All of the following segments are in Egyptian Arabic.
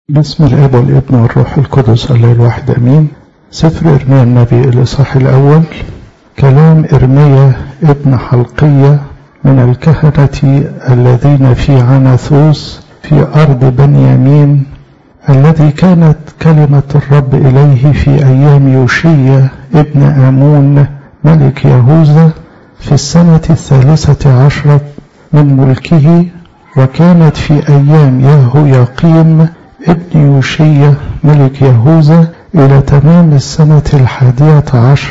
بسم الاب والابن والروح القدس الله الواحد امين سفر ارميا النبي الاصحاح الاول كلام ارميا ابن حلقية من الكهنة الذين في عناثوس في ارض بنيامين الذي كانت كلمة الرب اليه في ايام يوشية ابن امون ملك يهوذا في السنة الثالثة عشرة من ملكه وكانت في ايام يهوياقيم ابن يوشية ملك يهوذا إلى تمام السنة الحادية عشر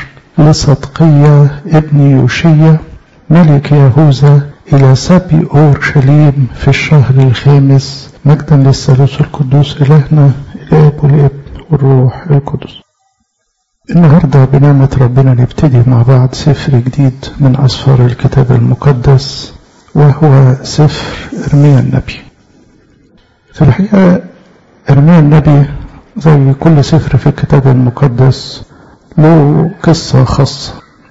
لصدقية ابن يوشية ملك يهوذا إلى سبي أورشليم في الشهر الخامس مجدا للثالوث القدوس إلهنا الآب والابن والروح القدس النهاردة بنعمة ربنا نبتدي مع بعض سفر جديد من أسفار الكتاب المقدس وهو سفر إرميا النبي في الحقيقة إرميا النبي زي كل سفر في الكتاب المقدس له قصة خاصة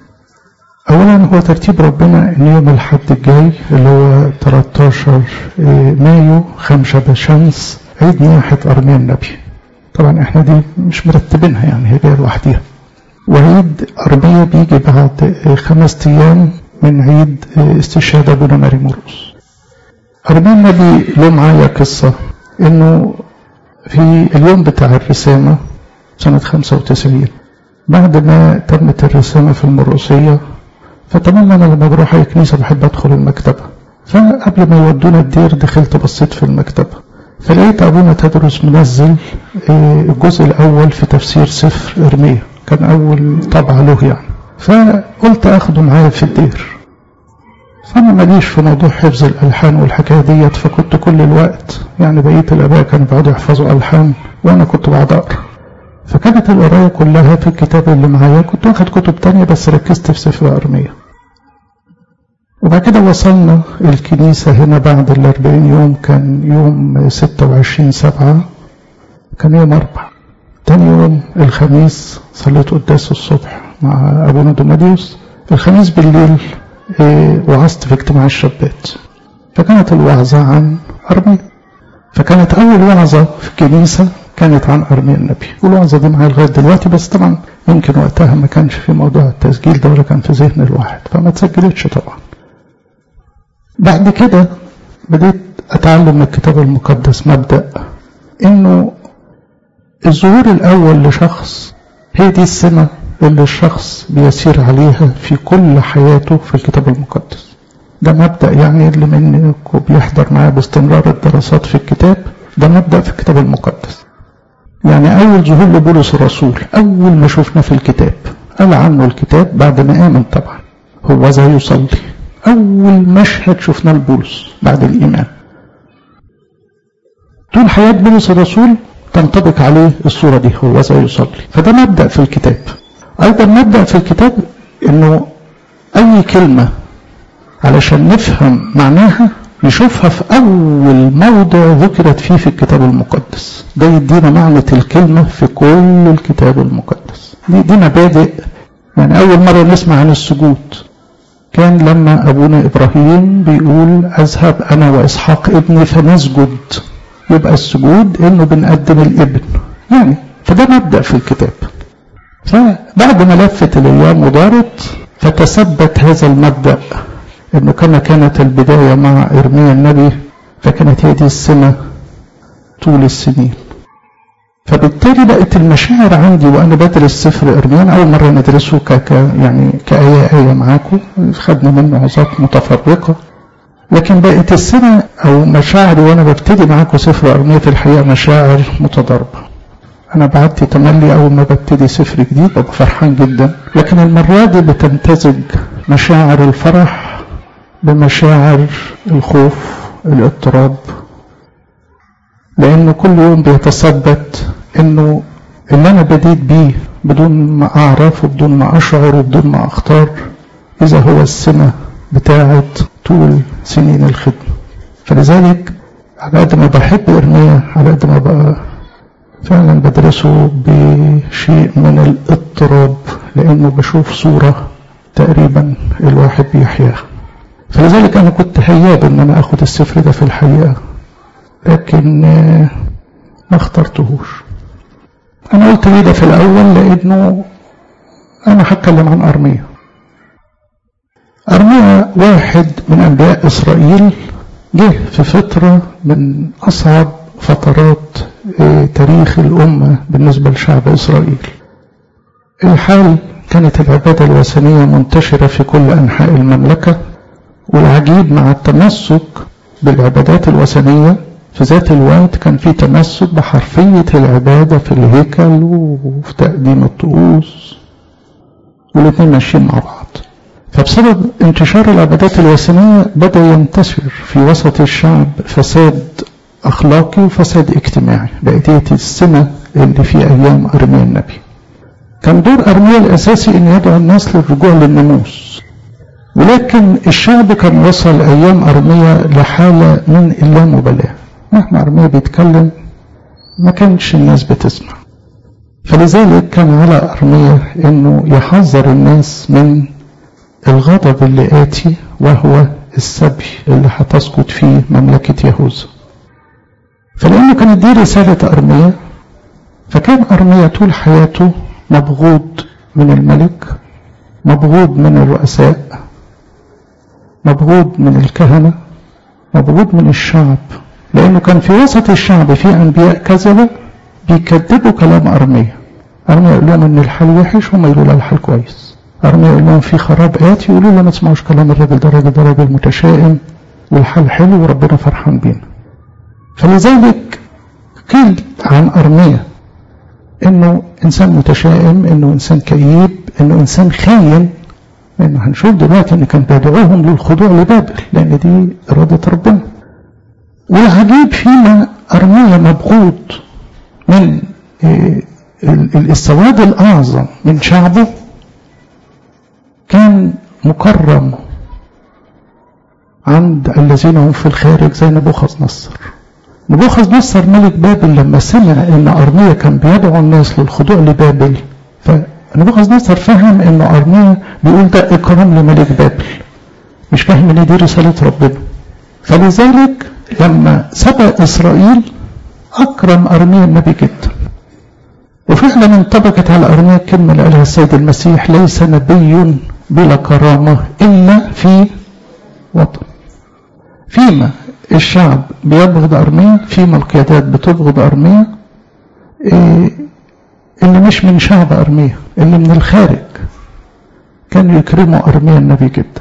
أولا هو ترتيب ربنا إن يوم الحد الجاي اللي هو 13 مايو خمسة بشمس عيد نياحة أرميا النبي طبعا احنا دي مش مرتبينها يعني هي جاية لوحديها وعيد أرميا بيجي بعد خمس أيام من عيد استشهاد أبونا ماري مرقس أرميا النبي له معايا قصة إنه في اليوم بتاع الرسامة سنة 95 بعد ما تمت الرسامة في المرقسية فطبعا أنا لما بروح أي كنيسة بحب أدخل المكتبة فقبل ما يودونا الدير دخلت بصيت في المكتبة فلقيت أبونا تدرس منزل الجزء الأول في تفسير سفر إرميا كان أول طبعة له يعني فقلت أخده معايا في الدير فأنا ماليش في موضوع حفظ الألحان والحكاية ديت فكنت كل الوقت يعني بقية الآباء كانوا بيقعدوا يحفظوا ألحان وأنا كنت بقعد أقرأ فكانت القراية كلها في الكتاب اللي معايا كنت واخد كتب تانية بس ركزت في سفر أرمية وبعد كده وصلنا الكنيسة هنا بعد الأربعين يوم كان يوم ستة وعشرين سبعة كان يوم أربع تاني يوم الخميس صليت قداس الصبح مع أبونا دوماديوس الخميس بالليل وعظت في اجتماع الشابات فكانت الوعظة عن أرميا فكانت أول وعظة في الكنيسة كانت عن أرميا النبي والوعظة دي معايا لغاية دلوقتي بس طبعا يمكن وقتها ما كانش في موضوع التسجيل ده ولا كان في ذهن الواحد فما تسجلتش طبعا بعد كده بديت أتعلم من الكتاب المقدس مبدأ إنه الظهور الأول لشخص هي دي السمة اللي الشخص بيسير عليها في كل حياته في الكتاب المقدس ده مبدأ يعني اللي منكم بيحضر معايا باستمرار الدراسات في الكتاب ده مبدأ في الكتاب المقدس يعني أول ظهور لبولس الرسول أول ما شفنا في الكتاب قال عنه الكتاب بعد ما آمن طبعا هو ذا يصلي أول مشهد شفناه لبولس بعد الإيمان طول حياة بولس الرسول تنطبق عليه الصورة دي هو ذا يصلي فده مبدأ في الكتاب أيضا مبدأ في الكتاب إنه أي كلمة علشان نفهم معناها نشوفها في أول موضع ذكرت فيه في الكتاب المقدس ده يدينا معنى الكلمة في كل الكتاب المقدس دي, دي مبادئ يعني أول مرة نسمع عن السجود كان لما أبونا إبراهيم بيقول أذهب أنا وإسحاق ابني فنسجد يبقى السجود إنه بنقدم الابن يعني فده مبدأ في الكتاب فبعد ما لفت الأيام ودارت فتثبت هذا المبدأ انه كما كانت البداية مع ارميا النبي فكانت هي دي السنة طول السنين فبالتالي بقت المشاعر عندي وانا بدرس سفر ارميان اول مرة ندرسه ك ك يعني كآية آية معاكم خدنا منه عظات متفرقة لكن بقت السنة او مشاعري وانا ببتدي معاكم سفر ارميا في الحقيقة مشاعر متضاربة انا بعدت تملي اول ما ببتدي سفر جديد ببقى فرحان جدا لكن المرة دي بتمتزج مشاعر الفرح بمشاعر الخوف الاضطراب لانه كل يوم بيتثبت انه اللي انا بديت بيه بدون ما اعرف وبدون ما اشعر وبدون ما اختار اذا هو السمة بتاعة طول سنين الخدمة فلذلك على قد ما بحب ارميا على قد ما بقى فعلا بدرسه بشيء من الاضطراب لانه بشوف صورة تقريبا الواحد بيحياها فلذلك انا كنت هياب ان انا اخد السفر ده في الحقيقة لكن ما اخترتهوش انا قلت كده في الاول لانه انا هتكلم عن ارميا ارميا واحد من انبياء اسرائيل جه في فترة من اصعب فترات تاريخ الامة بالنسبة لشعب اسرائيل الحال كانت العبادة الوثنية منتشرة في كل انحاء المملكة والعجيب مع التمسك بالعبادات الوثنية في ذات الوقت كان في تمسك بحرفية العبادة في الهيكل وفي تقديم الطقوس والاثنين ماشيين مع بعض فبسبب انتشار العبادات الوثنية بدأ ينتشر في وسط الشعب فساد أخلاقي وفساد اجتماعي بقت هي السمة اللي في أيام أرميا النبي كان دور أرميا الأساسي أن يدعو الناس للرجوع للناموس ولكن الشعب كان وصل أيام أرميا لحالة من اللامبالاة مهما أرميا بيتكلم ما كانش الناس بتسمع فلذلك كان على أرميا أنه يحذر الناس من الغضب اللي آتي وهو السبي اللي هتسقط فيه مملكة يهوذا فلأنه كانت دي رسالة أرميا فكان أرميا طول حياته مبغوض من الملك مبغوض من الرؤساء مبغوض من الكهنة مبغوض من الشعب لأنه كان في وسط الشعب في أنبياء كذبة بيكذبوا كلام أرميا أرميا يقول لهم إن الحال وحش هم يقولوا لا الحال كويس أرميا يقول لهم في خراب آتي يقولوا لا ما تسمعوش كلام الراجل ده الراجل ده راجل متشائم والحال حلو وربنا فرحان بينا فلذلك قيل عن أرميا إنه إنسان متشائم إنه إنسان كئيب إنه إنسان خاين لأنه هنشوف دلوقتي إن كان بيدعوهم للخضوع لبابل لأن دي إرادة ربنا والعجيب فيما أرميا مبغوض من السواد الأعظم من شعبه كان مكرم عند الذين هم في الخارج زي نبوخذ نصر نبوخذ نصر ملك بابل لما سمع ان ارميا كان بيدعو الناس للخضوع لبابل فنبوخذ نصر فهم ان ارميا بيقول ده اكرام لملك بابل مش فاهم ان دي رساله ربنا فلذلك لما سبق اسرائيل اكرم ارميا النبي جدا وفعلا انطبقت على ارميا الكلمه اللي قالها السيد المسيح ليس نبي بلا كرامه الا في وطن فيما الشعب بيبغض أرميا فيما القيادات بتبغض أرميا إيه اللي مش من شعب أرميا اللي من الخارج كانوا يكرموا أرميا النبي جدا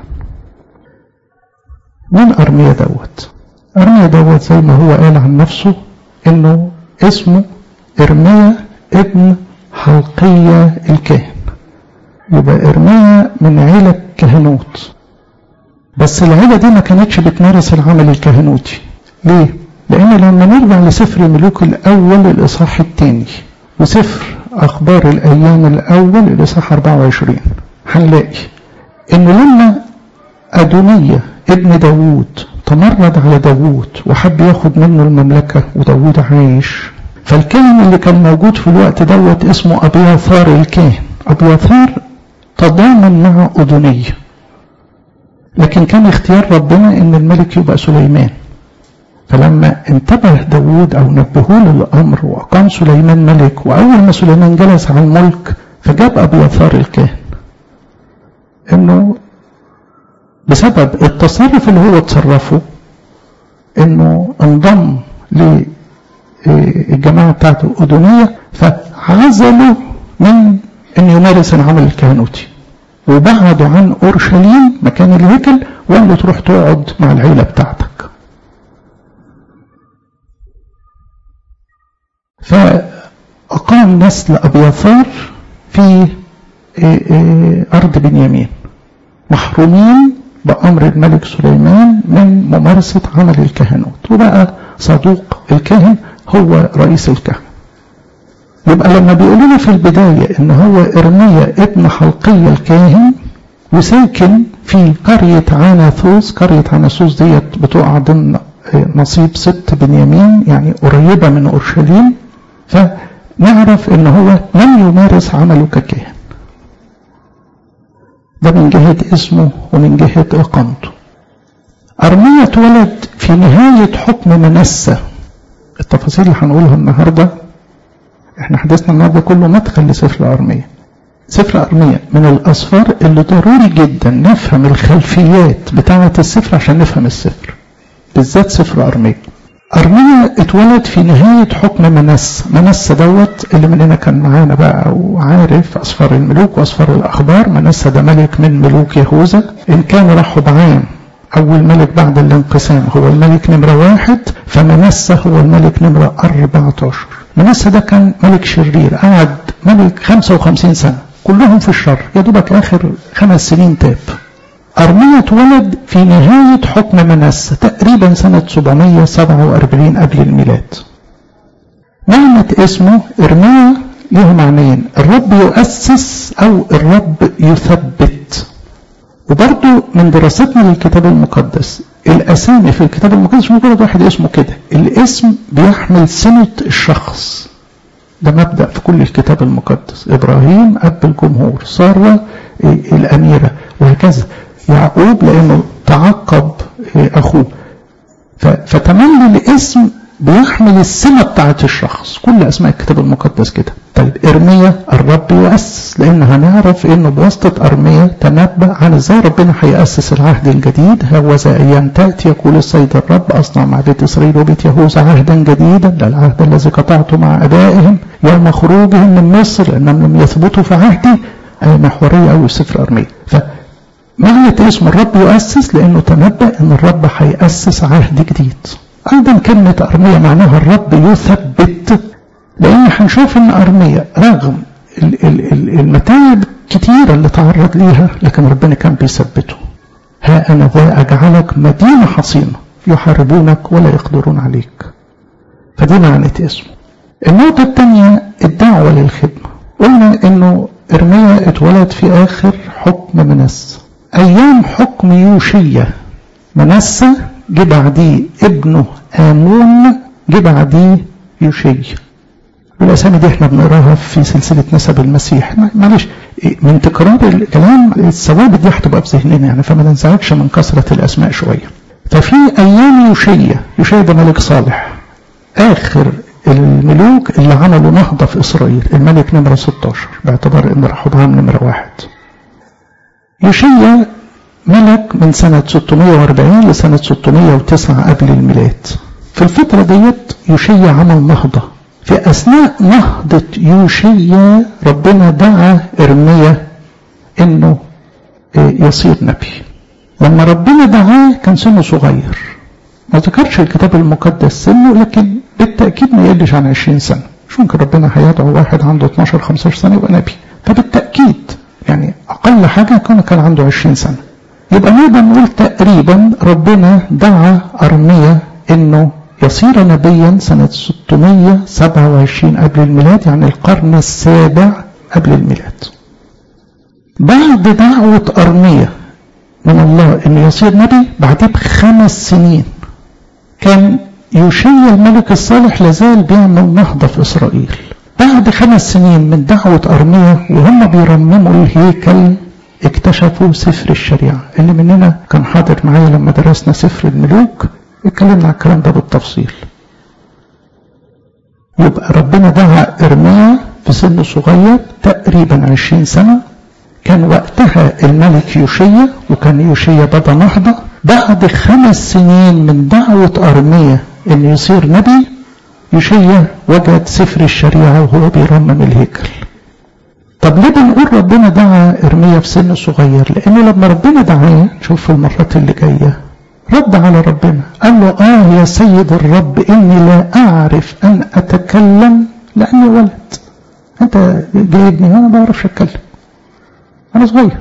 مين أرميا دوت أرميا دوت زي ما هو قال عن نفسه إنه اسمه إرميا ابن حلقية الكاهن يبقى إرميا من عيلة كهنوت بس العيلة دي ما كانتش بتمارس العمل الكهنوتي ليه؟ لأن لما نرجع لسفر ملوك الأول الإصحاح الثاني وسفر أخبار الأيام الأول الإصحاح 24 هنلاقي إن لما أدونية ابن داوود تمرد على داوود وحب ياخد منه المملكة وداوود عايش فالكاهن اللي كان موجود في الوقت دوت اسمه أبياثار الكاهن أبياثار تضامن مع أدونية لكن كان اختيار ربنا ان الملك يبقى سليمان فلما انتبه داود او نبهوه للامر واقام سليمان ملك واول ما سليمان جلس على الملك فجاب ابو يثار الكاهن انه بسبب التصرف اللي هو تصرفه انه انضم للجماعه بتاعته الاردنيه فعزلوا من ان يمارس العمل الكهنوتي وبعدوا عن اورشليم مكان الهيكل وقال له تروح تقعد مع العيله بتاعتك فأقام نسل أبياثار في أرض بنيامين محرومين بأمر الملك سليمان من ممارسة عمل الكهنوت وبقى صدوق الكاهن هو رئيس الكهنة يبقى لما بيقولوا لنا في البداية ان هو ارميا ابن حلقية الكاهن وساكن في قرية عناثوس قرية عناثوس ديت بتقع ضمن نصيب ست بنيامين يعني قريبة من أورشليم فنعرف ان هو لم يمارس عمله ككاهن ده من جهة اسمه ومن جهة إقامته أرميا اتولد في نهاية حكم منسة التفاصيل اللي هنقولها النهاردة احنا حديثنا النهاردة كله مدخل لسفر أرمية سفر أرمية من الأسفار اللي ضروري جدا نفهم الخلفيات بتاعة السفر عشان نفهم السفر بالذات سفر أرمية أرمية اتولد في نهاية حكم منس منس دوت اللي مننا كان معانا بقى وعارف أسفار الملوك وأسفار الأخبار منس ده ملك من ملوك يهوذا إن كان رحبعام أول ملك بعد الانقسام هو الملك نمرة واحد فمنس هو الملك نمرة 14 منس ده كان ملك شرير قعد ملك 55 سنة كلهم في الشر يا دوبك آخر خمس سنين تاب أرمية اتولد في نهاية حكم منس تقريبا سنة 747 قبل الميلاد معنى اسمه إرميا له معنيين الرب يؤسس أو الرب يثبت وبرضه من دراستنا للكتاب المقدس الأسامي في الكتاب المقدس مجرد واحد اسمه كده الاسم بيحمل سنة الشخص ده مبدأ في كل الكتاب المقدس إبراهيم أب الجمهور سارة الأميرة وهكذا يعقوب لأنه تعقب أخوه فتملي الاسم بيحمل السمة بتاعت الشخص كل أسماء الكتاب المقدس كده طيب إرميا الرب يؤسس لأن هنعرف إنه بواسطة أرميا تنبأ عن إزاي ربنا هيأسس العهد الجديد هوذا أيام تأتي يقول السيد الرب أصنع مع بيت إسرائيل وبيت يهوذا عهدا جديدا لا العهد الذي قطعته مع أبائهم يوم خروجهم من مصر لأنهم لم يثبتوا في عهدي أي محورية أو سفر أرميا معنى اسم الرب يؤسس لأنه تنبأ أن الرب هيأسس عهد جديد أيضا كلمة أرمية معناها الرب يثبت لأن هنشوف أن أرمية رغم المتاعب كتيرة اللي تعرض ليها لكن ربنا كان بيثبته ها أنا ذا أجعلك مدينة حصينة يحاربونك ولا يقدرون عليك فدي معنى اسمه النقطة الثانية الدعوة للخدمة قلنا أنه إرميا اتولد في آخر حكم منس أيام حكم يوشية منسى جه بعديه ابنه آمون جه بعديه يوشية والأسامي دي احنا بنقراها في سلسلة نسب المسيح معلش من تكرار الكلام الثوابت دي هتبقى في ذهننا يعني فما ننزعجش من كثرة الأسماء شوية ففي أيام يوشية يوشية ده ملك صالح آخر الملوك اللي عملوا نهضة في إسرائيل الملك نمرة 16 باعتبار إن رحبعام نمرة واحد يوشيا ملك من سنة 640 لسنة 609 قبل الميلاد في الفترة ديت يوشيا عمل نهضة في أثناء نهضة يوشيا ربنا دعا إرميا إنه يصير نبي لما ربنا دعاه كان سنه صغير ما ذكرش الكتاب المقدس سنه لكن بالتأكيد ما يقلش عن 20 سنة مش ممكن ربنا هيدعو واحد عنده 12 15 سنة يبقى نبي فبالتأكيد يعني أقل حاجة كان كان عنده 20 سنة يبقى نقدر نقول تقريبا ربنا دعا أرميا إنه يصير نبيا سنة 627 قبل الميلاد يعني القرن السابع قبل الميلاد بعد دعوة أرميا من الله إنه يصير نبي بعديه بخمس سنين كان يوشيا الملك الصالح لازال بيعمل نهضة في إسرائيل بعد خمس سنين من دعوة أرميا وهم بيرمموا الهيكل اكتشفوا سفر الشريعة اللي مننا كان حاضر معايا لما درسنا سفر الملوك اتكلمنا عن الكلام ده بالتفصيل يبقى ربنا دعا إرميا في سن صغير تقريبا عشرين سنة كان وقتها الملك يوشيا وكان يوشيا بدا نهضة بعد خمس سنين من دعوة أرميا إنه يصير نبي يوشيا وجد سفر الشريعة وهو بيرمم الهيكل طب ليه بنقول ربنا دعا إرميا في سن صغير لأنه لما ربنا دعاه نشوف في المرات اللي جاية رد على ربنا قال له آه يا سيد الرب إني لا أعرف أن أتكلم لأني ولد أنت جايبني وأنا ما بعرفش أتكلم أنا صغير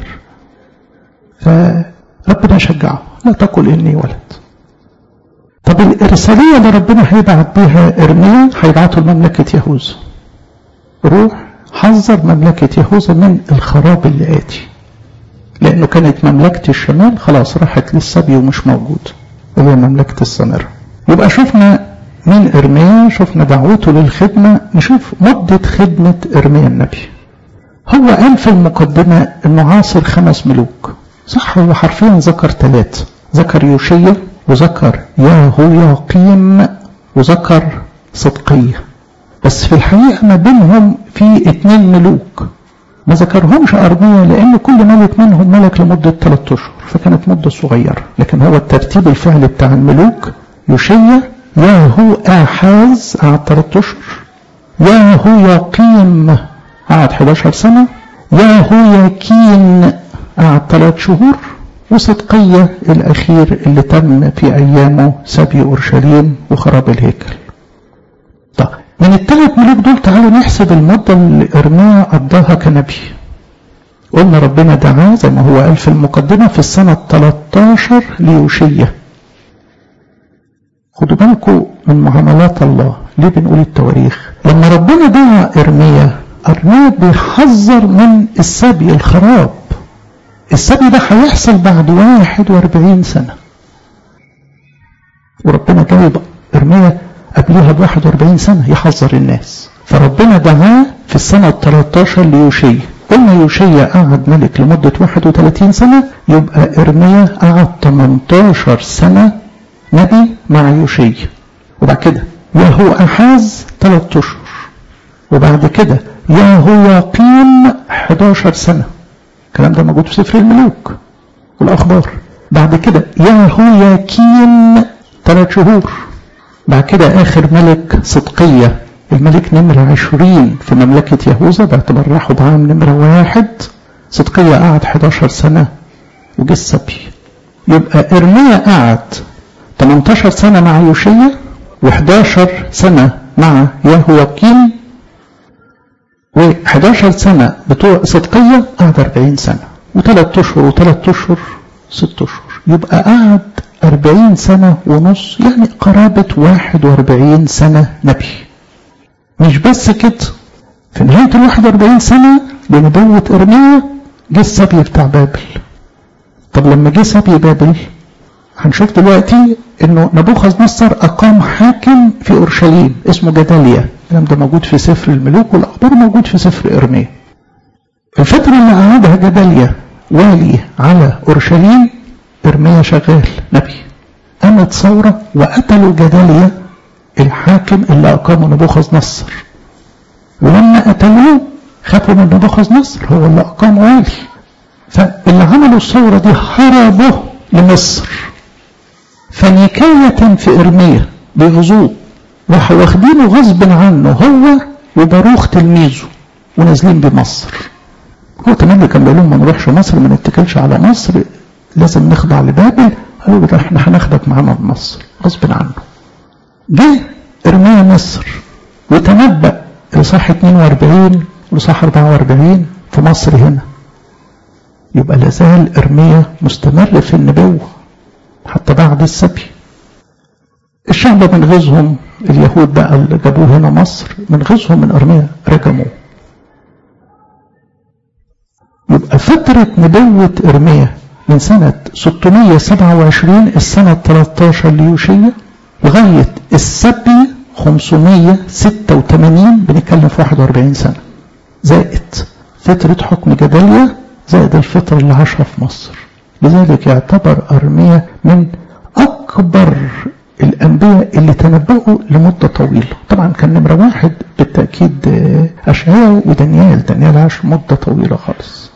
فربنا شجعه لا تقل إني ولد طب الإرسالية اللي ربنا هيبعت بيها إرميا هيبعته لمملكة يهوذا روح حذر مملكة يهوذا من الخراب اللي آتي لأنه كانت مملكة الشمال خلاص راحت للسبي ومش موجود وهي مملكة السامرة يبقى شفنا مين إرميا شفنا دعوته للخدمة نشوف مدة خدمة إرميا النبي هو قال في المقدمة انه عاصر خمس ملوك صح هو حرفيا ذكر ثلاثة ذكر يوشيا وذكر ياهوياقيم وذكر صدقية بس في الحقيقة ما بينهم في اتنين ملوك ما ذكرهمش أرميا لأن كل ملك منهم ملك لمدة ثلاثة أشهر فكانت مدة صغيرة لكن هو الترتيب الفعلي بتاع الملوك يوشيا ياهو آحاز قعد ثلاثة أشهر ياهو يقيم قعد 11 سنة ياهو يكين قعد ثلاث شهور وصدقية الأخير اللي تم في أيامه سبي أورشليم وخراب الهيكل طيب من الثلاث ملوك دول تعالوا نحسب المدة اللي إرميا قضاها كنبي قلنا ربنا دعاه زي ما هو قال في المقدمة في السنة 13 ليوشية خدوا بالكم من معاملات الله ليه بنقول التواريخ لما ربنا دعا إرميا أرميا بيحذر من السبي الخراب السبي ده هيحصل بعد 41 سنة وربنا جايب إرميا قبلها ب 41 سنة يحذر الناس فربنا دعاه في السنة 13 ليوشيا قلنا يوشيا قعد ملك لمدة 31 سنة يبقى إرميا قعد 18 سنة نبي مع يوشيا وبعد كده ياهو أحاز 3 أشهر وبعد كده ياهو يقيم 11 سنة الكلام ده موجود في سفر الملوك والأخبار بعد كده ياهو يكين 3 شهور بعد كده آخر ملك صدقية الملك نمرة عشرين في مملكة يهوذا باعتبار راحوا بعام نمرة واحد صدقية قعد 11 سنة وجه السبي يبقى إرميا قعد 18 سنة مع يوشيا و11 سنة مع يهوياكين و11 سنة بتوع صدقية قعد 40 سنة وثلاث أشهر وثلاث أشهر ست أشهر يبقى قعد 40 سنة ونص يعني قرابة 41 سنة نبي مش بس كده في نهاية ال 41 سنة لنبوة إرميا جه السبي بتاع بابل طب لما جه سبي بابل هنشوف دلوقتي انه نبوخذ نصر اقام حاكم في اورشليم اسمه جداليا الكلام ده موجود في سفر الملوك والاخبار موجود في سفر ارميا الفترة اللي قعدها جداليا والي على اورشليم ارميا شغال نبي قامت ثورة وقتلوا جداليا الحاكم اللي اقامه نبوخذ نصر ولما قتلوه خافوا من نبوخذ نصر هو اللي اقام والي فاللي عملوا الثورة دي هربوا لمصر فنكاية في إرميا بيغزوه راحوا واخدينه غصب عنه هو وباروخ تلميذه ونازلين بمصر هو كمان اللي كان بيقول لهم ما نروحش مصر ما نتكلش على مصر لازم نخضع لبابل قالوا له احنا هناخدك معانا بمصر غصب عنه جه إرميا مصر وتنبأ لصح 42 ولصح 44 في مصر هنا يبقى لازال إرميا مستمر في النبوة حتى بعد السبي الشعب من غزهم اليهود بقى اللي جابوه هنا مصر من غزهم من أرميا رجموه يبقى فترة نبوة إرميا من سنة 627 السنة 13 ليوشية لغاية السبي 586 بنتكلم في 41 سنة زائد فترة حكم جداليا زائد الفترة اللي عاشها في مصر لذلك يعتبر أرميا من أكبر الأنبياء اللي تنبأوا لمدة طويلة طبعا كان نمرة واحد بالتأكيد أشعياء ودانيال دانيال عاش مدة طويلة خالص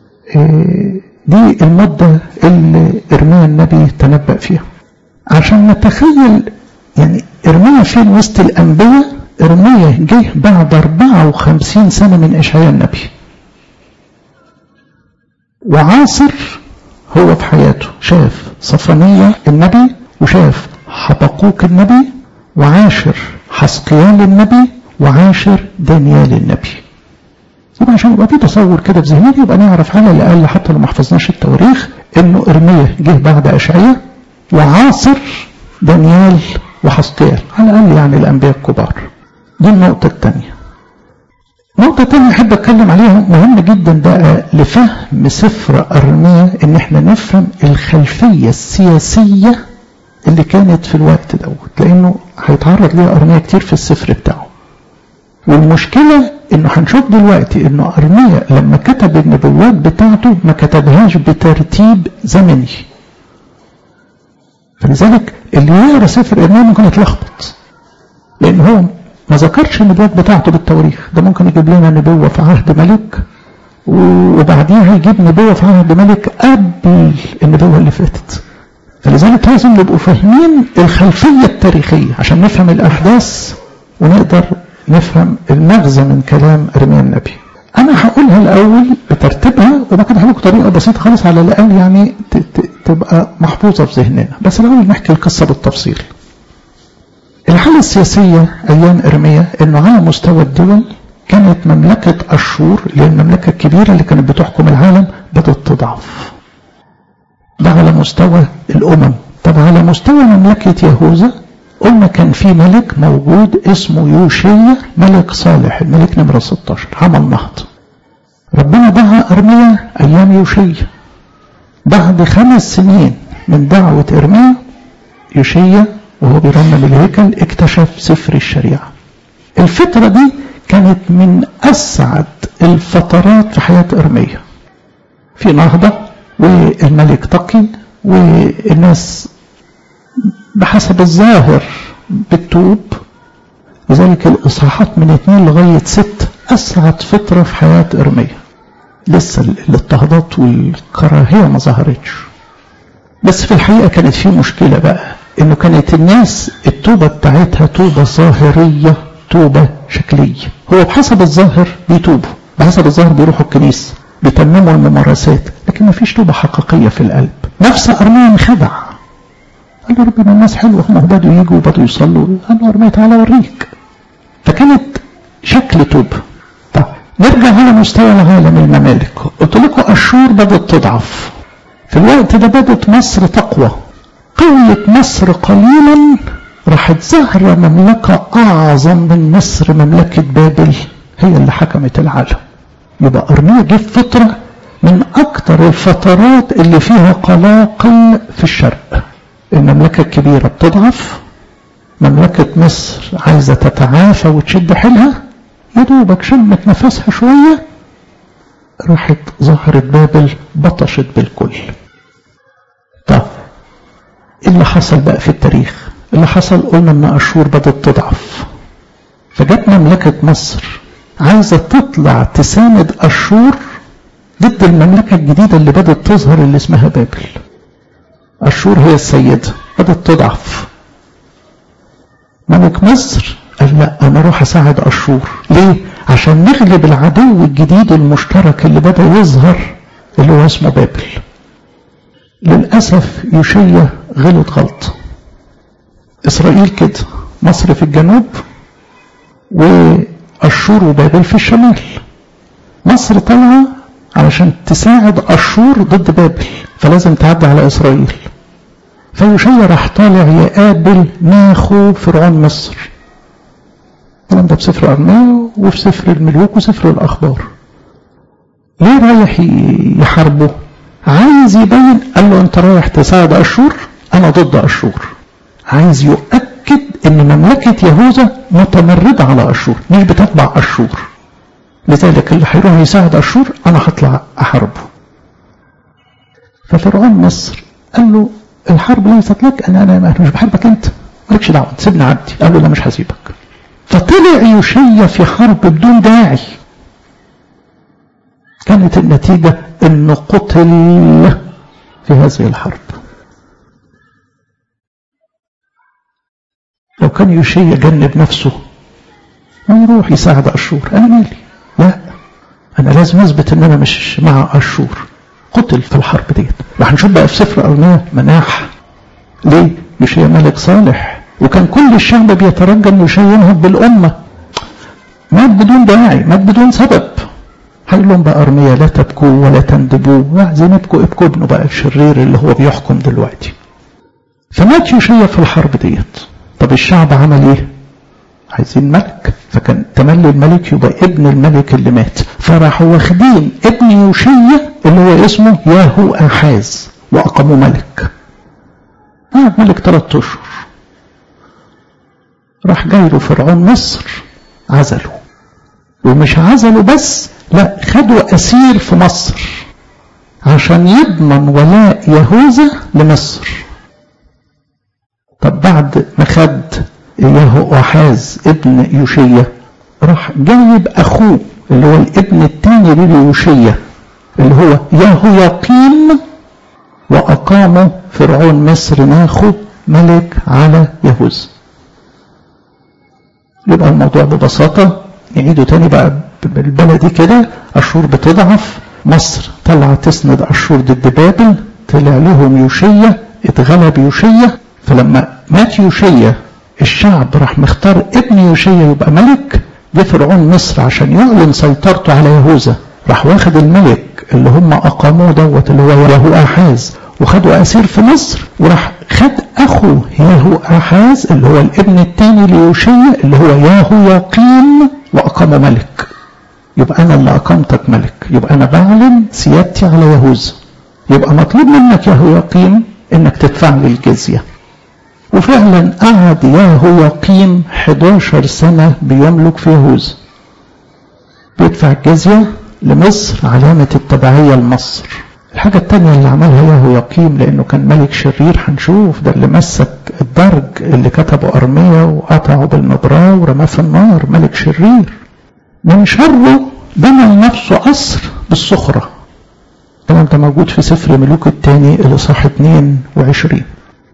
دي المدة اللي إرميا النبي تنبأ فيها عشان نتخيل يعني إرميا فين وسط الأنبياء إرميا جه بعد 54 سنة من إشعياء النبي وعاصر هو في حياته شاف صفانية النبي وشاف حبقوك النبي وعاشر حسقيال النبي وعاشر دانيال النبي يبقى عشان يبقى في تصور كده في ذهننا يبقى نعرف على الاقل حتى لو ما حفظناش التواريخ انه ارميا جه بعد اشعياء وعاصر دانيال وحسقيال على الاقل يعني الانبياء الكبار دي النقطه الثانيه نقطة تانية أحب أتكلم عليها مهم جدا بقى لفهم سفر أرميا إن إحنا نفهم الخلفية السياسية اللي كانت في الوقت دوت لأنه هيتعرض ليها أرميا كتير في السفر بتاعه والمشكلة إنه هنشوف دلوقتي إنه أرميا لما كتب النبوات بتاعته ما كتبهاش بترتيب زمني فلذلك اللي يقرا سفر أرميا ممكن يتلخبط لأن لان هو ما ذكرش النبوات بتاعته بالتواريخ ده ممكن يجيب لنا نبوة في عهد ملك وبعديها يجيب نبوة في عهد ملك قبل النبوة اللي فاتت فلذلك لازم نبقوا فاهمين الخلفية التاريخية عشان نفهم الأحداث ونقدر نفهم المغزى من كلام إرميا النبي أنا هقولها الأول بترتيبها وبعد كده هقول طريقة بسيطة خالص على الأقل يعني تبقى محفوظة في ذهننا بس الأول نحكي القصة بالتفصيل الحالة السياسية أيام إرميا إنه على مستوى الدول كانت مملكة أشور اللي هي المملكة الكبيرة اللي كانت بتحكم العالم بدأت تضعف ده على مستوى الأمم طب على مستوى مملكة يهوذا قلنا كان في ملك موجود اسمه يوشيا ملك صالح الملك نمرة 16 عمل نهضة ربنا دعا أرميا أيام يوشيا بعد خمس سنين من دعوة إرميا يوشيا وهو بيرمم الهيكل اكتشف سفر الشريعة الفترة دي كانت من أسعد الفترات في حياة إرميا في نهضة والملك تقي والناس بحسب الظاهر بتتوب لذلك الإصحاحات من اثنين لغاية ست أسعد فترة في حياة إرميا لسه الاضطهادات والكراهية ما ظهرتش بس في الحقيقة كانت في مشكلة بقى إنه كانت الناس التوبة بتاعتها توبة ظاهرية توبة شكلية هو بحسب الظاهر بيتوبوا بحسب الظاهر بيروحوا الكنيسة بيتمموا الممارسات لكن ما فيش توبة حقيقية في القلب نفس أرميا انخدع قال له ربنا الناس حلوة هم بدوا يجوا وبدوا يصلوا قال له أرميا تعالى أوريك فكانت شكل توبة طب نرجع على مستوى العالم الممالك قلت لكم أشور بدأت تضعف في الوقت ده بدأت مصر تقوى قوة مصر قليلا راحت ظهر مملكة أعظم من مصر مملكة بابل هي اللي حكمت العالم يبقى أرميا جه في فترة من أكثر الفترات اللي فيها قلاقل في الشرق المملكة الكبيرة بتضعف مملكة مصر عايزة تتعافى وتشد حيلها يا دوبك شمت نفسها شوية راحت ظهرت بابل بطشت بالكل طب اللي حصل بقى في التاريخ اللي حصل قلنا ان اشور بدأت تضعف فجت مملكة مصر عايزة تطلع تساند اشور ضد المملكة الجديدة اللي بدأت تظهر اللي اسمها بابل أشور هي السيدة بدأت تضعف ملك مصر قال لا أنا أروح أساعد أشور ليه؟ عشان نغلب العدو الجديد المشترك اللي بدأ يظهر اللي هو اسمه بابل للأسف يوشيا غلط غلط إسرائيل كده مصر في الجنوب وأشور وبابل في الشمال مصر طالعة علشان تساعد أشور ضد بابل فلازم تعدي على إسرائيل فيوشيا راح طالع يقابل ناخو فرعون مصر الكلام ده في سفر أرميا وفي سفر الملوك وسفر الأخبار ليه رايح يحاربه عايز يبين قال له انت رايح تساعد أشور أنا ضد أشور عايز يؤكد ان مملكة يهوذا متمردة على أشور مش بتتبع أشور لذلك اللي هيروح يساعد أشور أنا هطلع أحاربه ففرعون مصر قال له الحرب ليست لك أنا أنا مش بحاربك أنت مالكش دعوة سيبني عدي قال له لا مش هسيبك فطلع يوشيا في حرب بدون داعي كانت النتيجة انه قتل في هذه الحرب لو كان يوشيا جنب نفسه ما يروح يساعد أشور أنا مالي لا أنا لازم أثبت إن أنا مش مع أشور قتل في الحرب ديت وهنشوف بقى في سفر أرميا مناح ليه؟ يوشيا ملك صالح وكان كل الشعب بيترجى ان يوشيا ينهض بالأمة مات بدون داعي مات بدون سبب هيقول لهم بقى أرميا لا تبكوا ولا تندبوا عايزين يبكوا ابكوا ابنه بقى الشرير اللي هو بيحكم دلوقتي فمات يوشيا في الحرب ديت طب الشعب عمل ايه عايزين ملك فكان تملي الملك يبقى ابن الملك اللي مات فراحوا واخدين ابن يوشيا اللي هو اسمه ياهو احاز واقاموا ملك قعد ملك ثلاث اشهر راح جاي له فرعون مصر عزله ومش عزله بس لا خدوا اسير في مصر عشان يضمن ولاء يهوذا لمصر طب بعد ما خد يهو أحاز ابن يوشية راح جايب أخوه اللي هو الابن الثاني ليوشية اللي هو يهو يقيم وأقاموا فرعون مصر ناخو ملك على يهوذا يبقى الموضوع ببساطة نعيده تاني بقى بالبلدي كده أشور بتضعف مصر طلع تسند أشور ضد بابل طلع لهم يوشية اتغلب يوشية فلما مات يوشية الشعب راح مختار ابن يوشية يبقى ملك جه فرعون مصر عشان يعلن سيطرته على يهوذا راح واخد الملك اللي هم أقاموه دوت اللي هو يهو أحاز وخدوا أسير في مصر وراح خد أخوه ياهو أحاز اللي هو الابن الثاني ليوشية اللي هو ياهو يقيم وأقامه ملك يبقى أنا اللي أقامتك ملك يبقى أنا بعلن سيادتي على يهوذا يبقى مطلوب منك ياهو يقيم إنك تدفع لي الجزية وفعلا قعد ياهو يقيم 11 سنة بيملك في يهوذا بيدفع الجزية لمصر علامة التبعية لمصر الحاجة التانية اللي عملها ياهو يقيم لأنه كان ملك شرير هنشوف ده اللي مسك الدرج اللي كتبه أرمية وقطعه بالمبراة ورماه في النار ملك شرير من شره بنى لنفسه قصر بالصخرة الكلام ده موجود في سفر ملوك الثاني الإصحاح 22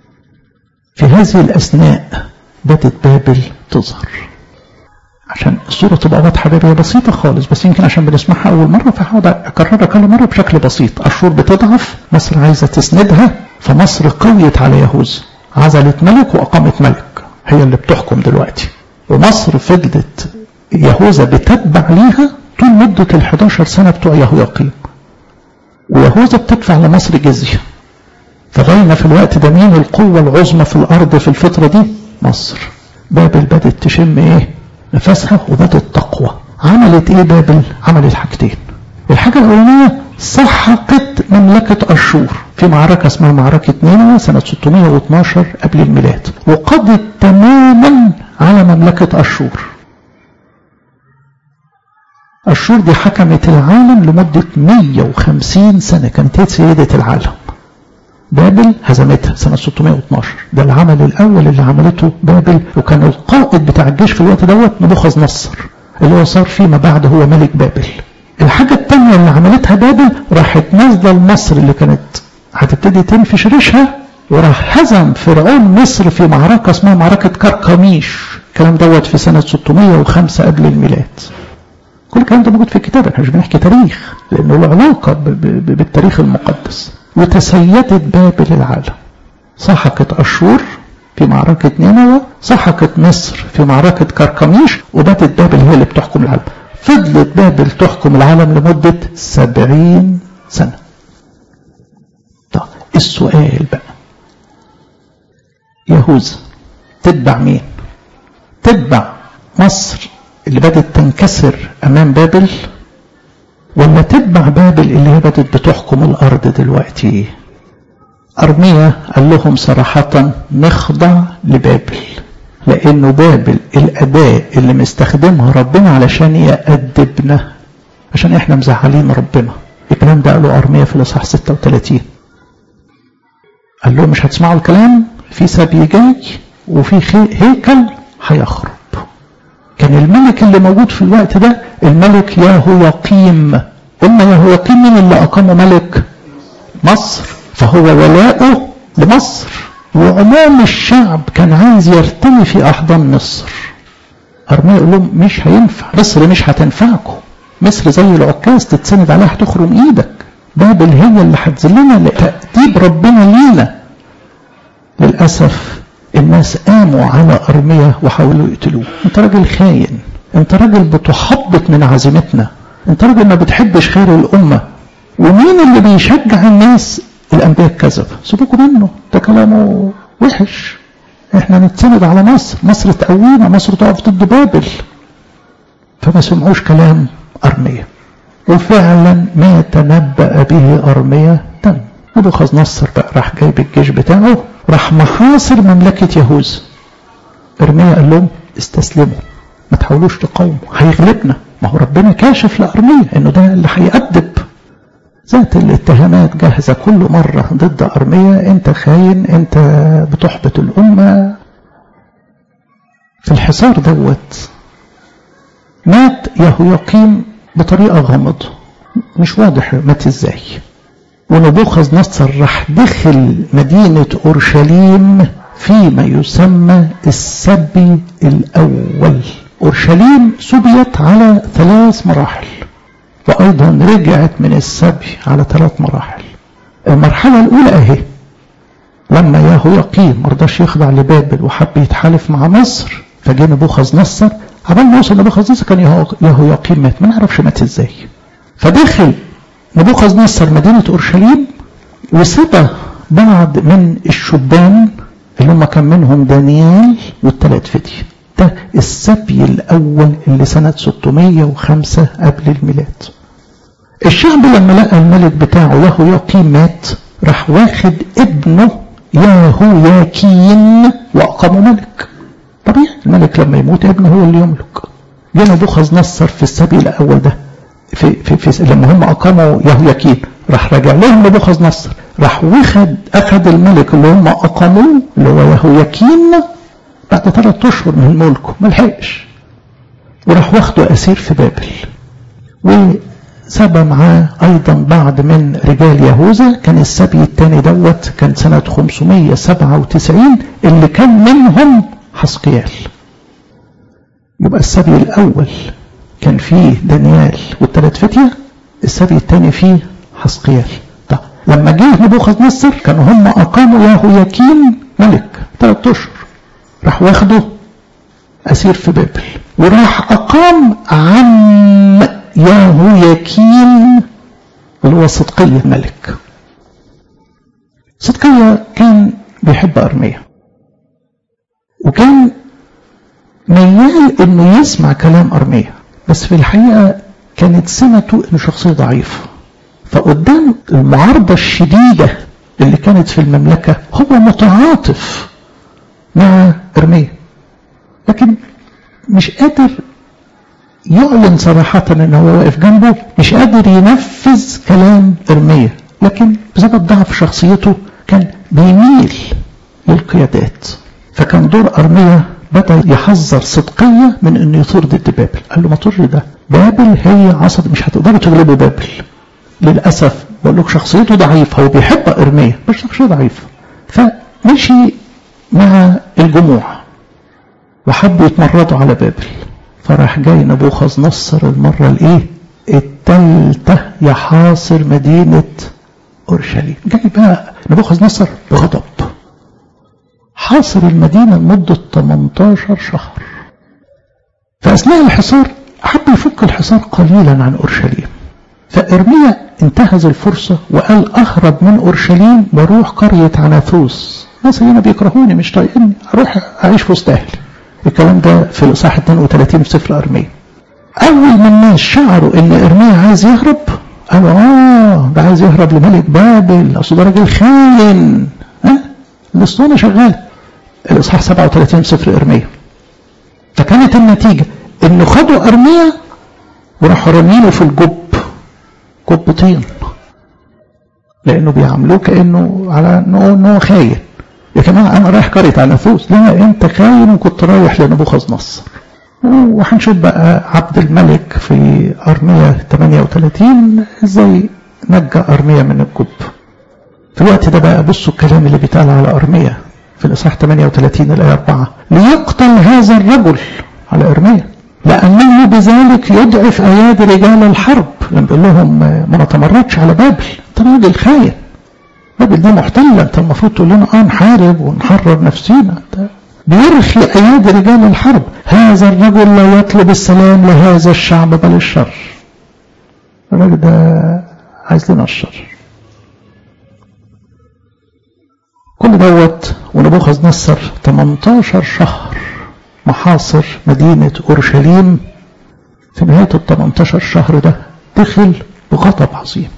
في هذه الأثناء بدت بابل تظهر عشان الصورة تبقى واضحة هي بسيطة خالص بس يمكن عشان بنسمعها أول مرة فهقعد أكررها كل مرة بشكل بسيط أشور بتضعف مصر عايزة تسندها فمصر قويت على يهوذا عزلت ملك وأقامت ملك هي اللي بتحكم دلوقتي ومصر فضلت يهوذا بتتبع ليها طول مدة ال 11 سنة بتوع يهوياقيم ويهوذا بتدفع لمصر جزية فبين في الوقت ده مين القوة العظمى في الأرض في الفترة دي مصر بابل بدت تشم إيه نفسها وبدت تقوى عملت ايه بابل عملت حاجتين الحاجة الأولانية سحقت مملكة أشور في معركة اسمها معركة نينوى سنة 612 قبل الميلاد وقضت تماما على مملكة أشور أشور دي حكمت العالم لمدة 150 سنة كانت هي سيدة العالم بابل هزمتها سنة 612 ده العمل الأول اللي عملته بابل وكان القائد بتاع الجيش في الوقت دوت نبوخذ نصر اللي هو صار فيما بعد هو ملك بابل الحاجة الثانية اللي عملتها بابل راحت نازلة لمصر اللي كانت هتبتدي تنفش ريشها وراح هزم فرعون مصر في معركة اسمها معركة كركميش الكلام دوت في سنة 605 قبل الميلاد كل الكلام ده موجود في الكتاب احنا مش بنحكي تاريخ لأنه له علاقة بالتاريخ المقدس وتسيدت بابل العالم سحقت أشور في معركة نينوى سحقت مصر في معركة كركميش وباتت بابل هي اللي بتحكم العالم فضلت بابل تحكم العالم لمدة سبعين سنة طب السؤال بقى يهوذا تتبع مين تتبع مصر اللي بدت تنكسر أمام بابل ولا تتبع بابل اللي هي بدت بتحكم الأرض دلوقتي أرميا قال لهم صراحة نخضع لبابل لأنه بابل الأداة اللي مستخدمها ربنا علشان يأدبنا عشان إحنا مزعلين ربنا الكلام ده قاله أرميا في الإصحاح 36 قال لهم مش هتسمعوا الكلام في سبي جاي وفي هيكل هيخرب كان الملك اللي موجود في الوقت ده الملك ياهو يقيم قلنا ياهو يقيم من اللي أقامه ملك مصر فهو ولاؤه لمصر وعموم الشعب كان عايز يرتمي في أحضان مصر أرميا يقول لهم مش هينفع مصر مش هتنفعكم مصر زي العكاز تتسند عليها هتخرم ايدك بابل هي اللي هتذلنا لتأديب ربنا لينا للأسف الناس قاموا على أرمية وحاولوا يقتلوه انت راجل خاين انت راجل بتحبط من عزيمتنا انت راجل ما بتحبش خير الأمة ومين اللي بيشجع الناس الأنبياء الكذب سيبوكوا منه ده كلامه وحش احنا نتسند على مصر مصر تقوينا مصر تقف ضد بابل فما سمعوش كلام أرمية وفعلا ما تنبأ به أرمية تم نبوخذ نصر بقى راح جايب الجيش بتاعه راح محاصر مملكة يهوذا أرمية قال لهم استسلموا ما تحاولوش تقاوموا هيغلبنا ما هو ربنا كاشف لأرمية انه ده اللي هيأدب ذات الاتهامات جاهزة كل مرة ضد أرمية انت خاين انت بتحبط الأمة في الحصار دوت مات يهوياقيم بطريقة غامضة مش واضح مات ازاي ونبوخذ نصر راح دخل مدينة أورشليم فيما يسمى السبي الأول أورشليم سبيت على ثلاث مراحل وأيضا رجعت من السبي على ثلاث مراحل المرحلة الأولى أهي لما يهوياقيم مرضاش يخضع لبابل وحب يتحالف مع مصر فجه نبوخذ نصر عبال ما يوصل نبوخذ نصر كان يهوياقيم مات ما نعرفش مات ازاي فدخل نبوخذ نصر مدينة أورشليم وسبى بعض من الشبان اللي هم كان منهم دانيال والثلاث فتية ده السبي الأول اللي سنة 605 قبل الميلاد الشعب لما لقى الملك بتاعه يهوياقيم مات راح واخد ابنه يهوياكين وأقامه ملك طبيعي الملك لما يموت ابنه هو اللي يملك جه نبوخذ نصر في السبي الأول ده في, في, في لما هم أقاموا يهوياكين راح رجع لهم نبوخذ نصر راح واخد أخد الملك اللي هم أقاموه اللي هو يهوياكين بعد ثلاث أشهر من ملكه ما لحقش وراح واخده أسير في بابل وسبى معاه أيضا بعض من رجال يهوذا كان السبي الثاني دوت كان سنة 597 اللي كان منهم حسقيال يبقى السبي الأول كان فيه دانيال والثلاث فتية السبي الثاني فيه حسقيال طب لما جه نبوخذ نصر كانوا هم أقاموا يهوياكين ملك ثلاث أشهر راح واخده أسير في بابل وراح أقام عم يهوياكين اللي هو صدقية ملك صدقية كان بيحب أرمية وكان ميال انه يسمع كلام ارميا بس في الحقيقه كانت سمته انه شخصيه ضعيفه فقدام المعارضه الشديده اللي كانت في المملكه هو متعاطف مع ارميا لكن مش قادر يعلن صراحة ان هو واقف جنبه مش قادر ينفذ كلام ارميا لكن بسبب ضعف شخصيته كان بيميل للقيادات فكان دور ارميا بدأ يحذر صدقية من انه يطير ضد بابل قال له ما تطيرش ده بابل هي عصب مش هتقدروا تغلبوا بابل للأسف بقول لك شخصيته ضعيفة هو بيحب إرميا بس شخصيته ضعيفة فمشي مع الجموع وحبوا يتمردوا على بابل فراح جاي نبوخذ نصر المرة الايه التالتة يحاصر مدينة أورشليم جاي بقى نبوخذ نصر بغضب حاصر المدينة لمدة 18 شهر فأثناء الحصار حب يفك الحصار قليلا عن أورشليم فإرميا انتهز الفرصة وقال أهرب من أورشليم واروح قرية عناثوس ناس هنا بيكرهوني مش طايقني أروح أعيش في وسط أهلي الكلام ده في الإصحاح 32 في سفر أرميا أول ما الناس شعروا إن إرميا عايز يهرب قالوا آه ده عايز يهرب لملك بابل أصل ده راجل خاين ها الأسطوانة شغالة الإصحاح 37 سفر إرميا فكانت النتيجة إنه خدوا أرميا وراحوا رامينه في الجب جب طين لأنه بيعاملوه كأنه على إنه إنه خاين يا جماعة أنا رايح قرية على نفوس لا أنت خاين وكنت رايح لنبوخذ نصر وهنشوف بقى عبد الملك في أرمية 38 إزاي نجى أرمية من الجب في الوقت ده بقى بصوا الكلام اللي بيتقال على أرمية في الإصحاح 38 الآية 4 ليقتل هذا الرجل على إرميا لأنه بذلك يضعف أيادي رجال الحرب لما بيقول لهم ما نتمردش على بابل أنت راجل خاين بابل دي محتلة أنت المفروض تقول لنا آه نحارب ونحرر نفسينا أنت بيرخي أيادي رجال الحرب هذا الرجل لا يطلب السلام لهذا الشعب بل الشر الراجل ده عايز لنا الشر كل دوت ونبوخذ نصر 18 شهر محاصر مدينة أورشليم في نهاية ال 18 شهر ده دخل بغضب عظيم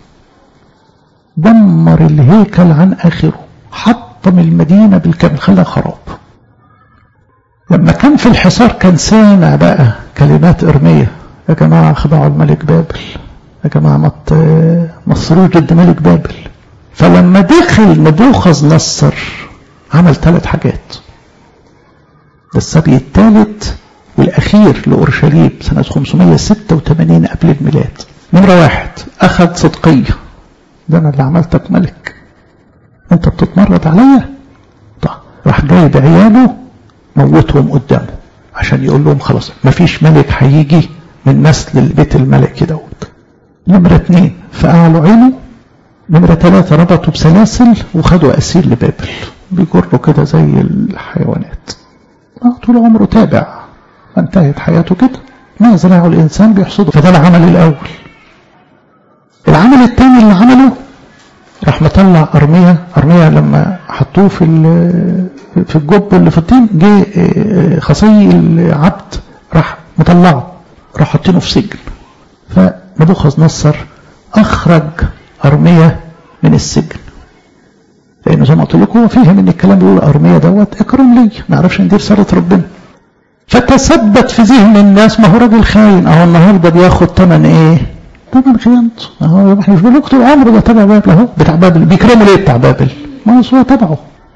دمر الهيكل عن آخره حطم المدينة بالكامل خلاها خراب لما كان في الحصار كان سامع بقى كلمات إرمية يا جماعة خدعوا الملك بابل يا جماعة ما تصروش ضد ملك بابل فلما دخل نبوخذ نصر عمل ثلاث حاجات ده السبي الثالث والأخير لأورشليم سنة 586 قبل الميلاد نمرة واحد أخذ صدقية ده أنا اللي عملتك ملك أنت بتتمرد عليا طيب راح جايب عياله موتهم قدامه عشان يقول لهم خلاص مفيش ملك هيجي من نسل البيت الملكي دوت نمرة اتنين فقعلوا عينه نمرة ثلاثة ربطوا بسلاسل وخدوا أسير لبابل بيجروا كده زي الحيوانات طول عمره تابع فانتهت حياته كده ما زرعه الإنسان بيحصده فده العمل الأول العمل الثاني اللي عمله راح مطلع أرمية أرمية لما حطوه في في الجب اللي في الطين جه خصي العبد راح مطلعه راح حاطينه في سجن فنبوخذ نصر أخرج أرمية من السجن لأنه زي ما قلت لكم هو فهم إن الكلام بيقول أرمية دوت إكرام لي ما يعرفش إن دي رسالة ربنا فتثبت في ذهن الناس ما هو راجل خاين أهو النهارده بياخد ثمن إيه؟ ثمن خيانته أهو إحنا مش بنقول طول عمره ده تبع بابل أهو بتاع بابل بيكرموا ليه بتاع بابل؟ ما هو تبعه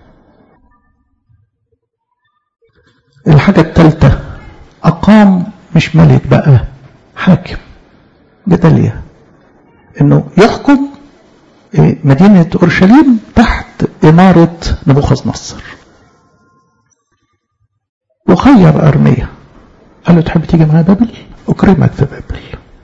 الحاجة الثالثة أقام مش ملك بقى حاكم جدلية إنه يحكم مدينة أورشليم تحت إمارة نبوخذ نصر وخير أرمية قال له تحب تيجي معايا بابل أكرمك في بابل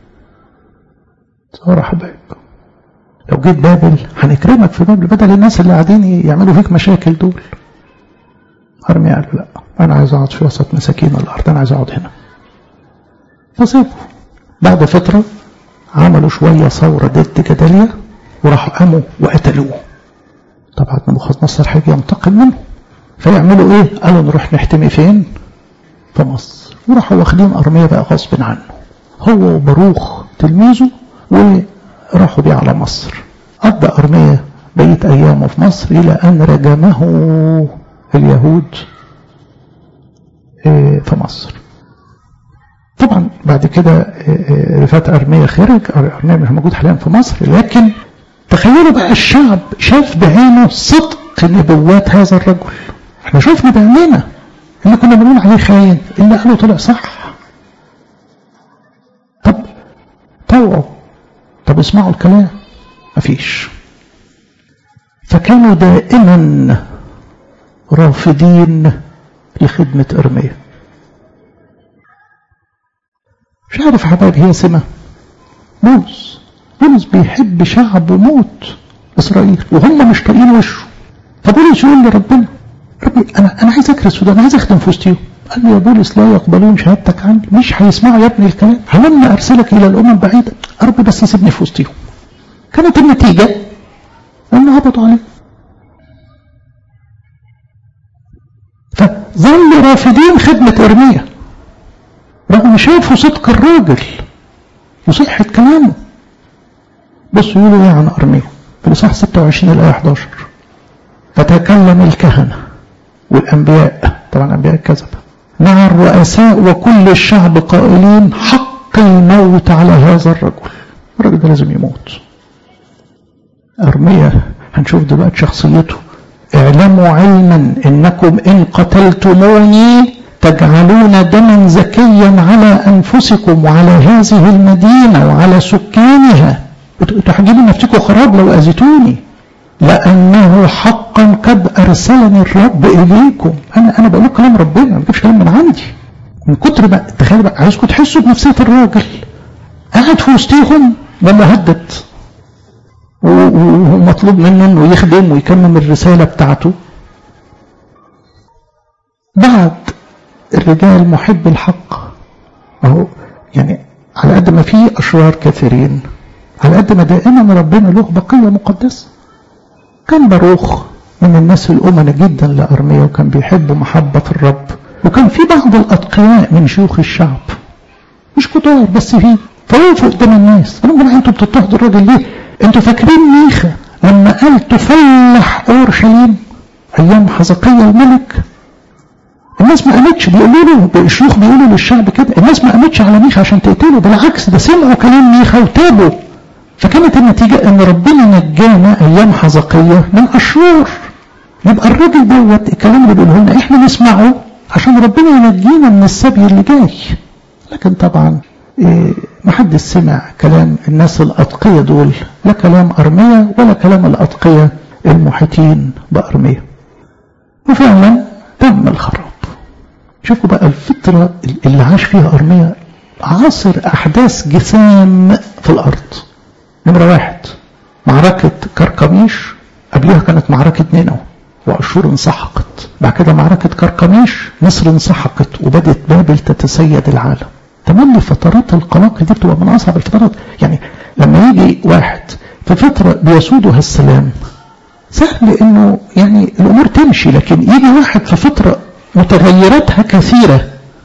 صار حبايب لو جيت بابل هنكرمك في بابل بدل الناس اللي قاعدين يعملوا فيك مشاكل دول أرمية قال له لا أنا عايز أقعد في وسط مساكين الأرض أنا عايز أقعد هنا فسيبه بعد فترة عملوا شوية ثورة ضد جداليا وراحوا قاموا وقتلوه طبعا نبوخذ نصر هيجي ينتقم منه فيعملوا ايه قالوا نروح نحتمي فين في مصر وراحوا واخدين ارميه بقى غصب عنه هو وباروخ تلميذه وراحوا بيه على مصر قضى ارميه بقيت ايامه في مصر الى ان رجمه اليهود في مصر طبعا بعد كده رفات أرمية خرج أرمية مش موجود حاليا في مصر لكن تخيلوا بقى الشعب شاف بعينه صدق نبوات هذا الرجل احنا شفنا بعيننا اللي كنا بنقول عليه خاين اللي قاله طلع صح طب طوعوا طب اسمعوا الكلام مفيش فكانوا دائما رافضين لخدمة أرمية مش عارف حبايب هي سمة بولس بولس بيحب شعب موت إسرائيل وهم مش طايقين وشه فبولس يقول لربنا ربي أنا أنا عايز أكرس وده أنا عايز أخدم في وسطهم قال له يا بولس لا يقبلون شهادتك عني مش هيسمعوا يا ابني الكلام هلما أرسلك إلى الأمم بعيدة رب بس سيبني في وسطهم كانت النتيجة أنه هبطوا عليه فظلوا رافضين خدمة إرميا رغم شافوا صدق الراجل وصحة كلامه بصوا يقولوا ايه عن ارميا في الاصحاح 26 الايه 11 فتكلم الكهنه والانبياء طبعا الانبياء كذب مع الرؤساء وكل الشعب قائلين حق الموت على هذا الرجل الراجل ده لازم يموت ارميا هنشوف دلوقتي شخصيته اعلموا علما انكم ان قتلتموني تجعلون دما زكيا على انفسكم وعلى هذه المدينه وعلى سكانها تحجبوا نفسكم خراب لو اذيتوني لانه حقا قد ارسلني الرب اليكم انا انا بقول كلام ربنا ما بجيبش كلام من عندي من كتر بقى تخيل بقى عايزكم تحسوا بنفسيه الراجل قاعد في وسطهم ولا هدد ومطلوب منه انه يخدم ويكمل الرساله بتاعته بعد الرجال محب الحق اهو يعني على قد ما في اشرار كثيرين على قد ما دائما ربنا له بقيه مقدسه كان باروخ من الناس الامنه جدا لارميا وكان بيحب محبه الرب وكان في بعض الاتقياء من شيوخ الشعب مش كتار بس في فوقفوا قدام الناس قالوا لهم انتوا بتضطهدوا الراجل ليه؟ انتوا فاكرين ميخا لما قال تفلح اورشليم ايام حزقية الملك الناس ما قامتش بيقولوا له الشيوخ بيقولوا للشعب كده الناس ما قامتش على ميخا عشان تقتله بالعكس ده سمعوا كلام ميخا وتابوا فكانت النتيجة ان ربنا نجانا ايام حزقية من اشرار يبقى الراجل دوت الكلام اللي بيقوله لنا احنا نسمعه عشان ربنا ينجينا من السبي اللي جاي لكن طبعا إيه محدش سمع كلام الناس الأتقية دول لا كلام أرمية ولا كلام الأتقية المحيطين بأرمية وفعلا تم الخراب شوفوا بقى الفترة اللي عاش فيها أرمية عاصر أحداث جسام في الأرض نمرة واحد معركة كركميش قبلها كانت معركة نينو وأشور انسحقت بعد كده معركة كركميش مصر انسحقت وبدت بابل تتسيد العالم تملي فترات القلاقل دي بتبقى من أصعب الفترات يعني لما يجي واحد في فترة بيسودها السلام سهل انه يعني الامور تمشي لكن يجي واحد في فترة متغيراتها كثيرة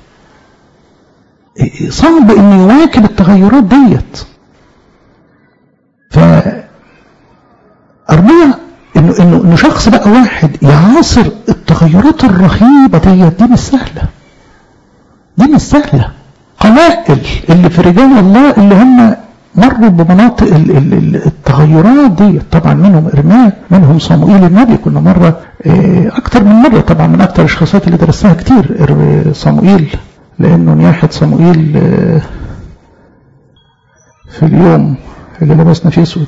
صعب انه يواكب التغيرات ديت ف أرمية إنه إنه إنه شخص بقى واحد يعاصر التغيرات الرهيبة ديت دي مش سهلة. دي مش سهلة. قلائل اللي في رجال الله اللي هم مروا بمناطق ال ال ال التغيرات دي طبعا منهم إرميا منهم صموئيل النبي كنا مرة أكتر من مرة طبعا من أكتر الشخصيات اللي درستها كتير صموئيل لأنه نياحة صموئيل في اليوم اللي لبسنا فيه اسود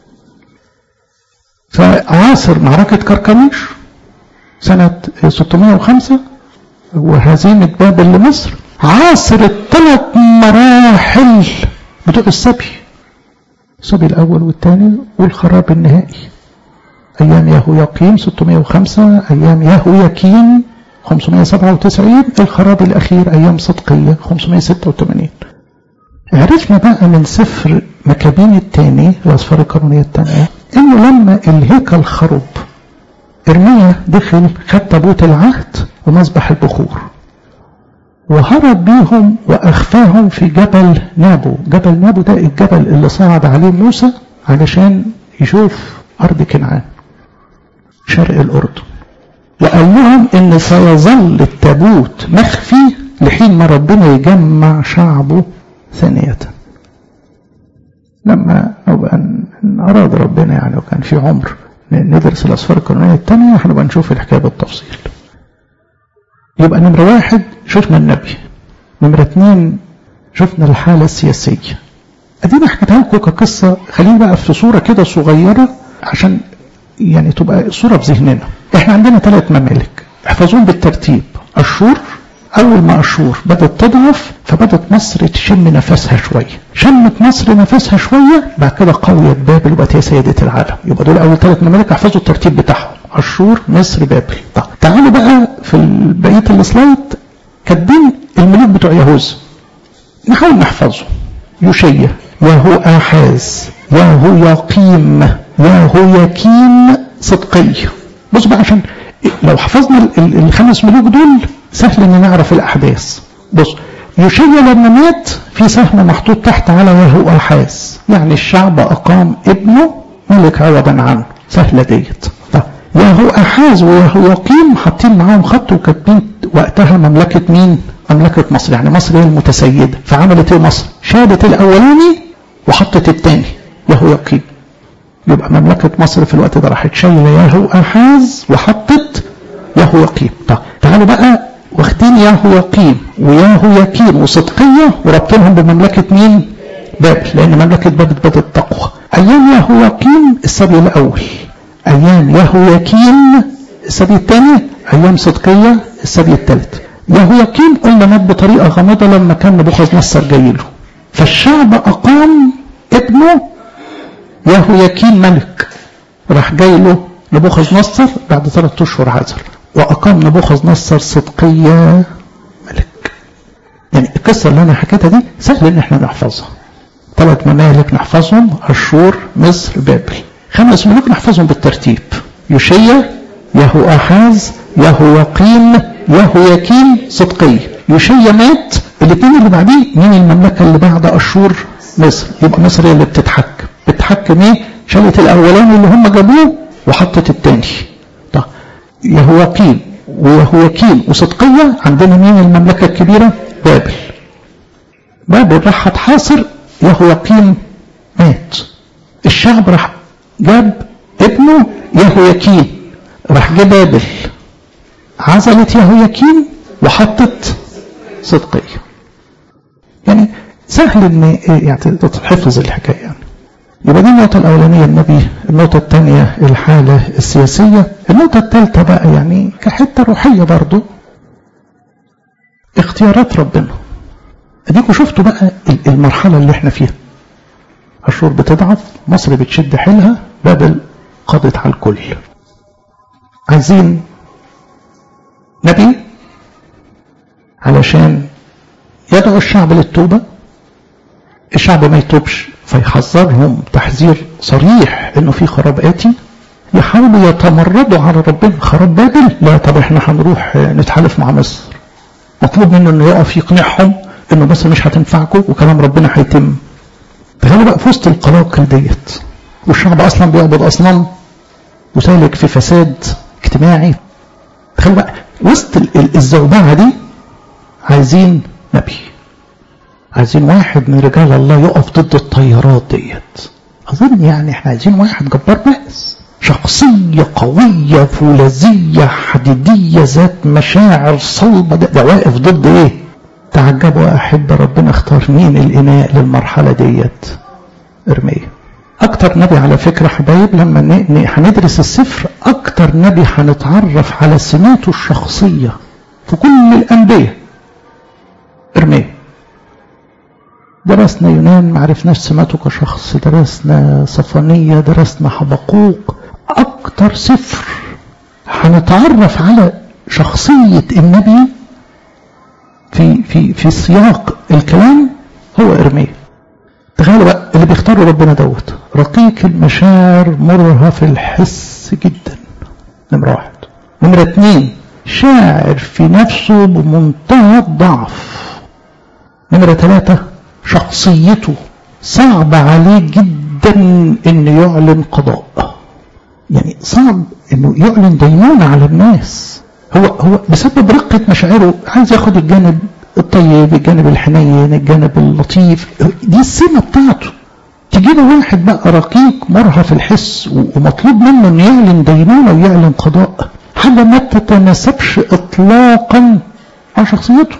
فعاصر معركة كركميش سنة 605 وهزيمة بابل لمصر عاصر الثلاث مراحل بتوع السبي السبي الأول والثاني والخراب النهائي أيام ياهو يقيم 605 أيام ياهو يكين 597 الخراب الأخير أيام صدقية 586 عرفنا بقى من سفر مكابين الثاني الأسفار القانونية الثانية إنه لما الهيكل خرب إرميا دخل خد تابوت العهد ومذبح البخور وهرب بيهم وأخفاهم في جبل نابو جبل نابو ده الجبل اللي صعد عليه موسى علشان يشوف أرض كنعان شرق الأردن وقال لهم إن سيظل التابوت مخفي لحين ما ربنا يجمع شعبه ثانية لما نبقى إن أراد ربنا يعني وكان في عمر ندرس الأسفار القانونية الثانية هنبقى نشوف الحكاية بالتفصيل يبقى نمرة واحد شفنا النبي نمرة اثنين شفنا الحالة السياسية أدينا حكيتها لكم كقصة خلينا بقى في صورة كده صغيرة عشان يعني تبقى الصورة في ذهننا احنا عندنا ثلاث ممالك احفظوهم بالترتيب أشور أول ما أشور بدأت تضعف فبدأت مصر تشم نفسها شوية شمت مصر نفسها شوية بعد كده قويت بابل وبقت هي سيدة العالم يبقى دول أول ثلاث ممالك احفظوا الترتيب بتاعهم أشور مصر بابل طب تعالوا بقى في بقية السلايد كاتبين الملوك بتوع يهوذا نحاول نحفظه يوشيا ياهو آحاز ياهو يقيم ياهو يكين صدقية بص بقى عشان لو حفظنا الخمس ملوك دول سهل ان نعرف الاحداث بص يوشيا لما مات في سهم محطوط تحت على ياهو آحاز يعني الشعب اقام ابنه ملك عوضا عنه سهلة ديت طب ياهو آحاز وياهو يقيم حاطين معاهم خط وكاتبين وقتها مملكة مين؟ مملكة مصر يعني مصر هي المتسيدة فعملت ايه مصر؟ شالت الاولاني وحطت الثاني ياهو يقيم يبقى مملكة مصر في الوقت ده راحت شايلة ياهو آحاز وحطت ياهو يقيم طب تعالوا بقى واخدين ياهو يقيم وياهو يكين وصدقية وربطينهم بمملكة مين؟ بابل لأن مملكة بابل بدأت تقوى أيام ياهو يقيم السبي الأول أيام ياهو يكين السبي الثاني أيام صدقية السبي الثالث ياهو يقيم قلنا مات بطريقة غامضة لما كان نبوخذ نصر جاي له فالشعب أقام ابنه ياهو يكين ملك راح جاي له نبوخذ نصر بعد ثلاثة أشهر عزل وأقام نبوخذ نصر صدقية ملك يعني القصة اللي أنا حكيتها دي سهل إن احنا نحفظها ثلاث ممالك نحفظهم أشور مصر بابل خمس ملوك نحفظهم بالترتيب يوشيا ياهو آحاز ياهو يقيم ياهو يكين صدقية يوشيا مات الاثنين اللي بعديه مين المملكة اللي بعد أشور مصر يبقى مصر هي اللي بتتحكم بتحكم ايه شالت الاولاني اللي هم جابوه وحطت الثاني طب يهوياقيم ويهوياكين وصدقية عندنا مين المملكة الكبيرة بابل بابل راح تحاصر يهوياقيم مات الشعب راح جاب ابنه يهوياكين راح جاب بابل عزلت يهوياكين وحطت صدقية يعني سهل ان يعني تحفظ الحكاية يعني. يبقى دي النقطة الأولانية النبي النقطة الثانية الحالة السياسية النقطة الثالثة بقى يعني كحتة روحية برضو اختيارات ربنا اديكوا شفتوا بقى المرحلة اللي احنا فيها أشهر بتضعف مصر بتشد حيلها بابل قضت على الكل عايزين نبي علشان يدعو الشعب للتوبة الشعب ما يتوبش فيحذرهم تحذير صريح انه في خراب اتي يحاولوا يتمردوا على ربنا خراب بابل لا طب احنا هنروح نتحالف مع مصر مطلوب منه انه يقف يقنعهم انه مصر مش هتنفعكم وكلام ربنا هيتم تخيلوا بقى في وسط القلاقل ديت والشعب اصلا بيعبد اصنام وسالك في فساد اجتماعي تخيلوا بقى وسط الزوبعه دي عايزين نبي عايزين واحد من رجال الله يقف ضد الطيارات ديت اظن يعني احنا عايزين واحد جبار بأس شخصية قوية فولاذية حديدية ذات مشاعر صلبة ده, ده واقف ضد ايه تعجبوا يا أحب ربنا اختار مين الإناء للمرحلة ديت ارمية أكتر نبي على فكرة حبايب لما هندرس السفر أكتر نبي هنتعرف على سماته الشخصية في كل الأنبياء ارمية درسنا يونان ما عرفناش سماته كشخص درسنا صفانية درسنا حبقوق أكتر سفر هنتعرف على شخصية النبي في في في سياق الكلام هو إرميا تخيلوا بقى اللي بيختاروا ربنا دوت رقيق المشاعر مرهف الحس جدا نمرة واحد نمرة اتنين شاعر في نفسه بمنتهى الضعف نمرة ثلاثة شخصيته صعب عليه جدا انه يعلن قضاء يعني صعب انه يعلن دينونة على الناس هو هو بسبب رقة مشاعره عايز ياخد الجانب الطيب الجانب الحنين الجانب اللطيف دي السمة بتاعته تجي له واحد بقى رقيق مرهف الحس ومطلوب منه انه يعلن دينونة ويعلن قضاء حاجة ما تتناسبش اطلاقا مع شخصيته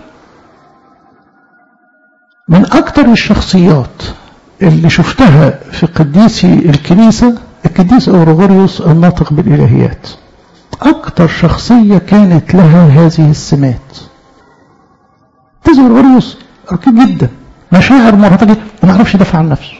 من أكثر الشخصيات اللي شفتها في قديسي الكنيسة القديس أورغوريوس الناطق بالإلهيات أكثر شخصية كانت لها هذه السمات قديس أورغوريوس رقيق جدا مشاعر مرهفة جدا وما يعرفش يدافع عن نفسه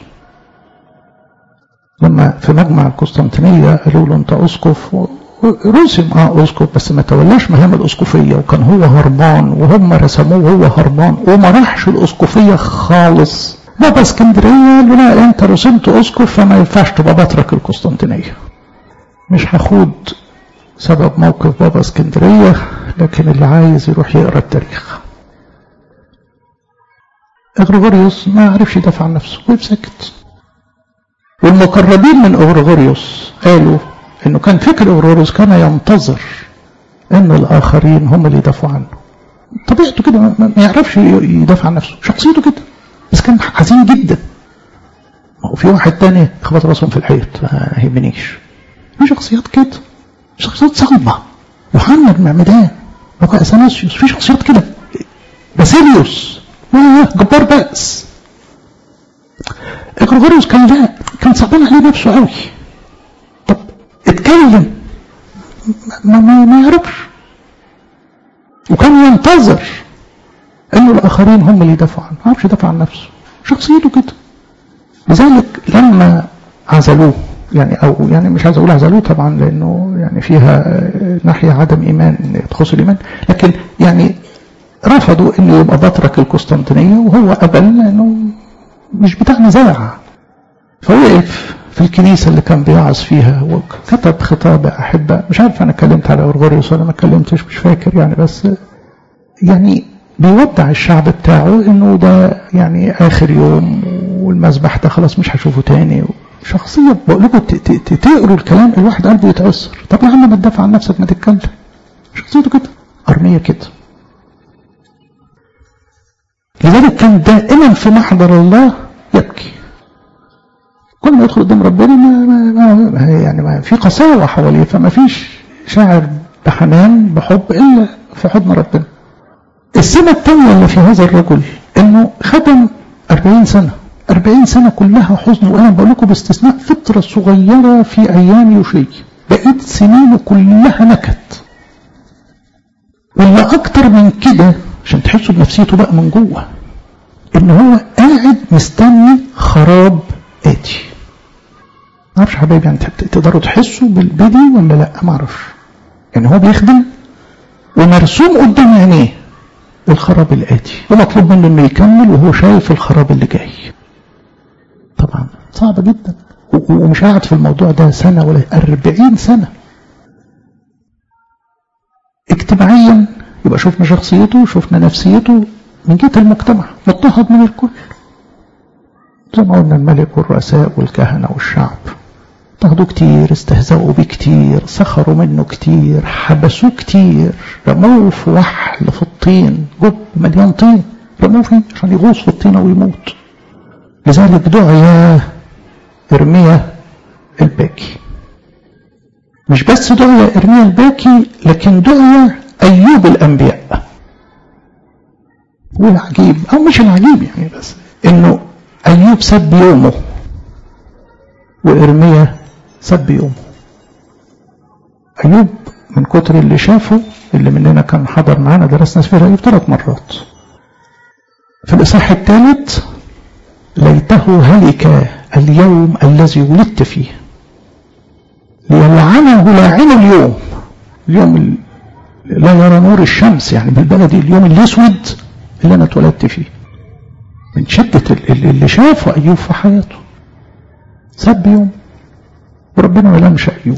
لما في مجمع القسطنطينية قالوا له أنت أسقف رسم اه اسقف بس ما تولاش مهام الاسقفيه وكان هو هربان وهم رسموه وهو هربان وما راحش الاسقفيه خالص بابا اسكندريه قال له لا انت رسمت اسقف فما ينفعش تبقى بطرك القسطنطينيه مش هاخد سبب موقف بابا اسكندريه لكن اللي عايز يروح يقرا التاريخ اغريغوريوس ما عرفش يدافع عن نفسه وقف ساكت والمقربين من اغريغوريوس قالوا انه كان فكر اوروريوس كان ينتظر ان الاخرين هم اللي يدافعوا عنه طبيعته كده ما يعرفش يدافع عن نفسه شخصيته كده بس كان حزين جدا وفي واحد تاني خبط راسهم في الحيط ما يهمنيش في شخصيات كده شخصيات صعبة يوحنا بن معمدان بقى اثناسيوس في شخصيات كده باسيليوس جبار بأس اغريغوريوس كان لا كان صعبان عليه نفسه قوي اتكلم ما, ما, ما يعرفش وكان ينتظر انه الاخرين هم اللي يدافعوا عنه ما عرفش يدافع عن نفسه شخصيته كده لذلك لما عزلوه يعني او يعني مش عايز اقول عزلوه طبعا لانه يعني فيها ناحيه عدم ايمان تخص الايمان لكن يعني رفضوا انه يبقى بطرك القسطنطينيه وهو قبل لانه مش بتاع نزاع فوقف في الكنيسة اللي كان بيوعظ فيها وكتب خطاب أحبة مش عارف أنا اتكلمت على أورغوريوس ولا ما اتكلمتش مش فاكر يعني بس يعني بيودع الشعب بتاعه إنه ده يعني آخر يوم والمذبح ده خلاص مش هشوفه تاني شخصية بقول لكم تقروا الكلام الواحد قلبه يتأثر طب يا عم ما تدافع عن نفسك ما تتكلم شخصيته كده أرمية كده لذلك كان دائما في محضر الله يبكي كل ما يدخل قدام ربنا ما, ما, ما يعني ما في قساوة حواليه فما فيش شاعر بحنان بحب إلا في حضن ربنا السنة الثانية اللي في هذا الرجل انه خدم 40 سنة 40 سنة كلها حزن وانا بقول لكم باستثناء فترة صغيرة في ايام يوشي بقيت سنينه كلها نكت ولا اكتر من كده عشان تحسوا بنفسيته بقى من جوه ان هو قاعد مستني خراب اتي ما اعرفش حبايبي يعني تقدروا تحسوا بالبدي ولا لا ما اعرفش يعني هو بيخدم ومرسوم قدام عينيه الخراب الآتي ومطلوب منه انه يكمل وهو شايف الخراب اللي جاي طبعا صعبة جدا ومش قاعد في الموضوع ده سنة ولا أربعين سنة اجتماعيا يبقى شفنا شخصيته شفنا نفسيته من جهة المجتمع مضطهد من الكل زي ما قلنا الملك والرؤساء والكهنة والشعب اضطهدوا كتير استهزأوا بيه كتير سخروا منه كتير حبسوه كتير رموه في وحل في الطين جب مليان طين رموه فيه عشان يغوص في الطينة ويموت لذلك دعي إرميا الباكي مش بس دعي إرميا الباكي لكن دعي أيوب الأنبياء والعجيب أو مش العجيب يعني بس إنه أيوب سب يومه وإرميا سب يومه أيوب من كتر اللي شافه اللي مننا كان حضر معانا درسنا سفير أيوب ثلاث مرات في الإصحاح الثالث ليته هلك اليوم الذي ولدت فيه ليلعنه لاعن اليوم اليوم لا يرى نور الشمس يعني بالبلدي اليوم الاسود اللي انا اتولدت فيه من شدة اللي شافه أيوب في حياته سب يوم وربنا ما لمش أيوب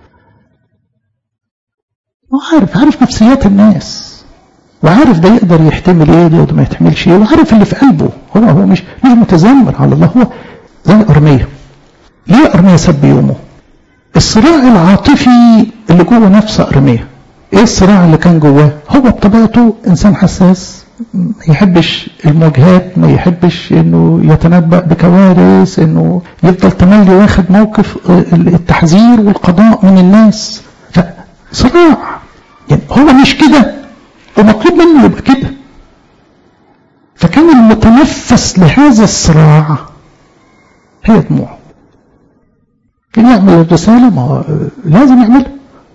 وعارف عارف نفسيات الناس وعارف ده يقدر يحتمل ايه ده ما يحتملش ايه وعارف اللي في قلبه هو هو مش مش متذمر على الله هو زي أرمية ليه أرمية سب يومه الصراع العاطفي اللي جوه نفس أرمية ايه الصراع اللي كان جواه هو بطبيعته انسان حساس ما يحبش المواجهات ما يحبش انه يتنبأ بكوارث انه يفضل تملي واخد موقف التحذير والقضاء من الناس فصراع يعني هو مش كده ومطلوب منه يبقى كده فكان المتنفس لهذا الصراع هي دموعه كان يعمل الرسالة ما هو لازم يعملها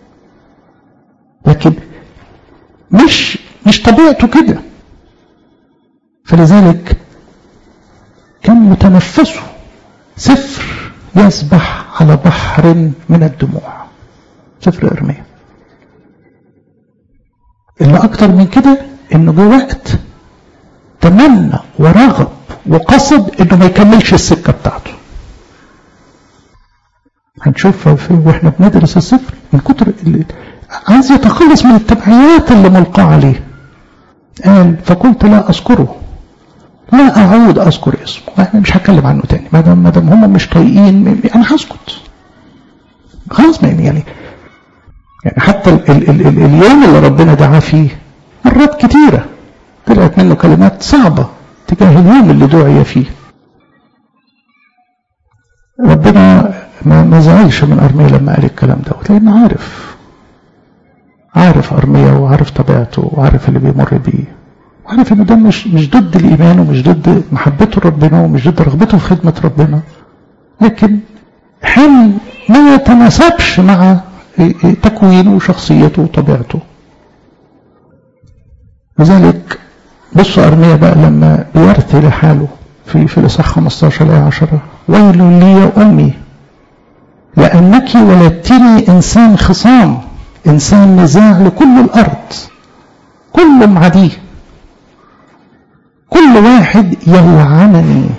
لكن مش مش طبيعته كده فلذلك كان متنفسه سفر يسبح على بحر من الدموع سفر إرميا اللي أكتر من كده إنه جه وقت تمنى ورغب وقصد إنه ما يكملش السكة بتاعته هنشوف في واحنا بندرس السفر من كتر اللي عايز يتخلص من التبعيات اللي ملقاه عليه قال فقلت لا أذكره لا أعود أذكر اسمه يعني مش هتكلم عنه تاني ما دام ما دام هم مش طايقين أنا هسكت خلاص ما يعني يعني حتى ال ال ال ال اليوم اللي ربنا دعا فيه مرات كتيرة طلعت منه كلمات صعبة تجاه اليوم اللي دعي فيه ربنا ما ما زعلش من أرميا لما قال الكلام دوت لأنه عارف عارف أرميا وعارف طبيعته وعارف اللي بيمر بيه وعارف إنه ده مش مش ضد الإيمان ومش ضد محبته لربنا ومش ضد رغبته في خدمة ربنا لكن حين ما يتناسبش مع تكوينه وشخصيته وطبيعته لذلك بصوا أرميا بقى لما بيرثي لحاله في في الإصحاح 15 الآية 10 ويل لي يا أمي لأنك ولدتني إنسان خصام إنسان نزاع لكل الأرض كل معديه كل واحد يلعنني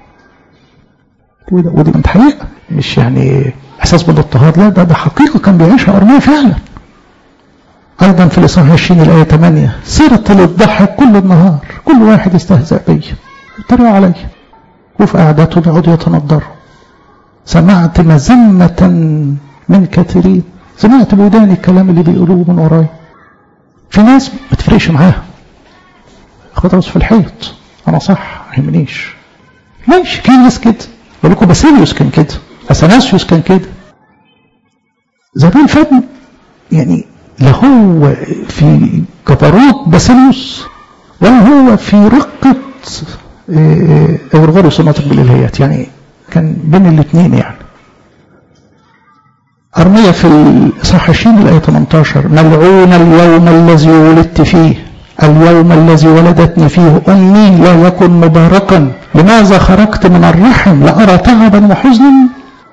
وده ودي من حقيقة مش يعني إحساس بالاضطهاد لا ده ده حقيقة كان بيعيشها أرميا فعلا أيضا في الإصحاح 20 الآية 8 صرت للضحك كل النهار كل واحد يستهزأ بي يتريقوا علي وفي قعدته بيقعدوا يتنضروا سمعت مذمة من كثيرين سمعت بوداني الكلام اللي بيقولوه من وراي في ناس ما تفرقش معاها خلاص في الحيط انا صح ما يهمنيش ماشي في ناس كده بقول لكم باسيليوس كان كده اثناسيوس كان كده زمان فهم يعني لا هو في جبروت باسيليوس ولا هو في رقة غرغوريوس الناطق بالإلهيات يعني كان بين الاثنين يعني أرمية في الإصحاح 20 الآية 18 ملعون اليوم الذي ولدت فيه اليوم الذي ولدتني فيه أمي لا يكن مباركا لماذا خرجت من الرحم لأرى تعبا وحزنا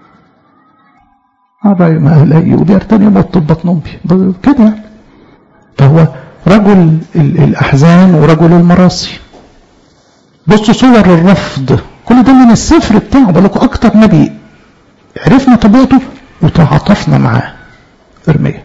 الرأي ما أهلي وبيرتني موت بطن أمي كده يعني فهو رجل الأحزان ورجل المراسي بصوا صور الرفض كل ده من السفر بتاعه بالكم أكتر نبي عرفنا طبيعته وتعاطفنا معاه ارميه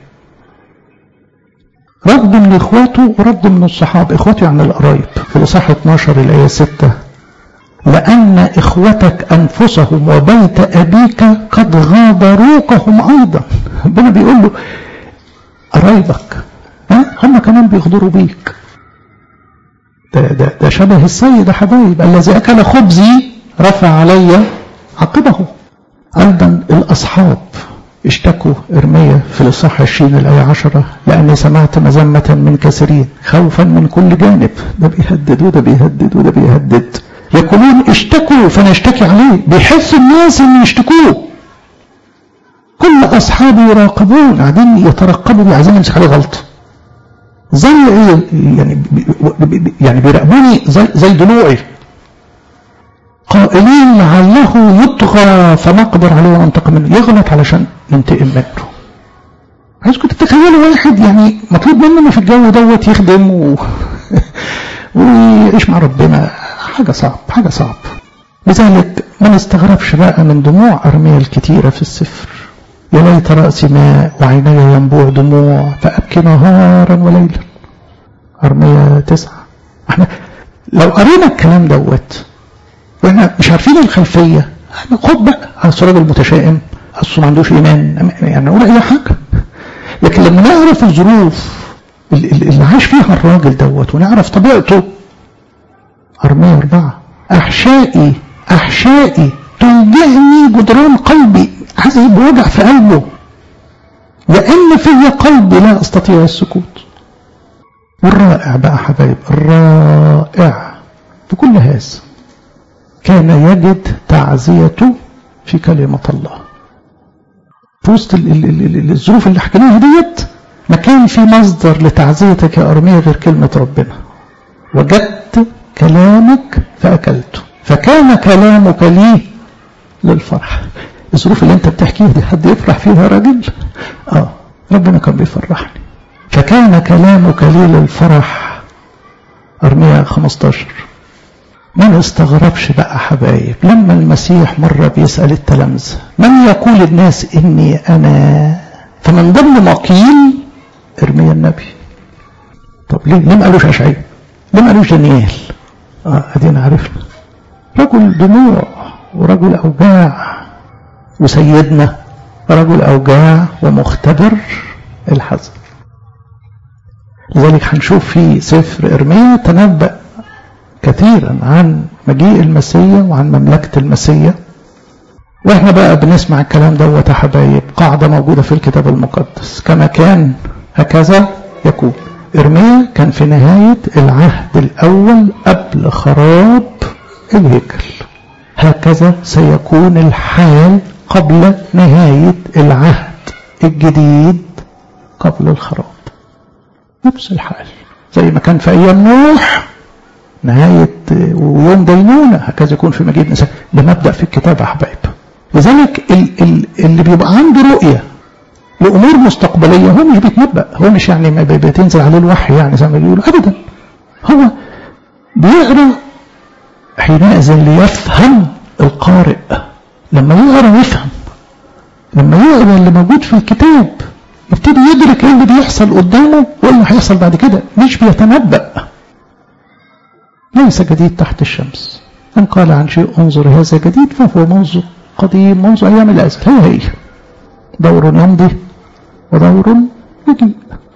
رد من اخواته ورد من الصحابه اخواته يعني القرايب في الاصحاح 12 الايه 6 لان اخوتك انفسهم وبيت ابيك قد غادروكهم ايضا ربنا بيقول له قرايبك هم كمان بيغدروا بيك ده, ده, ده شبه السيد يا حبايب الذي اكل خبزي رفع علي عقبه أيضا الأصحاب اشتكوا إرميا في الإصحاح 20 الآية 10 لأني سمعت مذمة من كثيرين خوفا من كل جانب ده بيهدد وده بيهدد وده بيهدد يقولون اشتكوا فنشتكي عليه بيحس الناس ان يشتكوه كل أصحابي يراقبون قاعدين يترقبوا عايزين يمسك عليه غلطة زي ايه يعني يعني بيراقبوني زي زي ضلوعي قائلين لعله يطغى فنقدر عليه وننتقم منه يغلط علشان ننتقم منه عايزكم تتخيلوا واحد يعني مطلوب منه في الجو دوت يخدم و... ويعيش مع ربنا حاجة صعب حاجة صعب لذلك ما نستغربش بقى من دموع أرميا الكتيرة في السفر يا ليت رأسي ماء وعيني ينبوع دموع فأبكي نهارا وليلا أرميا تسعة احنا لو قرينا الكلام دوت واحنا مش عارفين الخلفية خد بقى اصل راجل متشائم اصل ما عندوش ايمان يعني نقول اي حاجة لكن لما نعرف الظروف اللي عاش فيها الراجل دوت ونعرف طبيعته أرمية أربعة أحشائي أحشائي توجعني جدران قلبي عايز بوجع في قلبه لأن في قلبي لا أستطيع السكوت والرائع بقى حبايب الرائع في كل هذا كان يجد تعزيته في كلمة الله في وسط الظروف اللي حكيناها ديت ما كان في مصدر لتعزيتك يا أرمية غير كلمة ربنا وجدت كلامك فأكلته فكان كلامك لي للفرح الظروف اللي انت بتحكيها دي حد يفرح فيها راجل اه ربنا كان بيفرحني فكان كلامك لي للفرح أرمية 15 ما نستغربش بقى حبايب لما المسيح مرة بيسأل التلامذة من يقول الناس إني أنا فمن ضمن ما قيل إرميا النبي طب ليه ليه ما قالوش أشعياء ليه ما قالوش دانيال اه ادينا عرفنا رجل دموع ورجل أوجاع وسيدنا رجل أوجاع ومختبر الحزن لذلك هنشوف في سفر إرميا تنبأ كثيرا عن مجيء المسيا وعن مملكة المسيا واحنا بقى بنسمع الكلام دوت يا حبايب قاعدة موجودة في الكتاب المقدس كما كان هكذا يكون إرميا كان في نهاية العهد الأول قبل خراب الهيكل هكذا سيكون الحال قبل نهاية العهد الجديد قبل الخراب نفس الحال زي ما كان في أيام نوح نهاية ويوم دينونة هكذا يكون في مجيء النساء ده مبدأ في الكتاب يا حبايب لذلك ال ال اللي بيبقى عنده رؤية لأمور مستقبلية هو مش بيتنبأ هو مش يعني ما بتنزل عليه الوحي يعني زي ما بيقولوا أبدا هو بيقرأ حينئذ ليفهم القارئ لما يقرأ يفهم لما يقرأ اللي موجود في الكتاب يبتدي يدرك ايه اللي بيحصل قدامه وايه اللي هيحصل بعد كده مش بيتنبأ ليس جديد تحت الشمس من قال عن شيء انظر هذا جديد فهو منذ قديم منذ ايام الازل هي هي دور يمضي ودور يجيء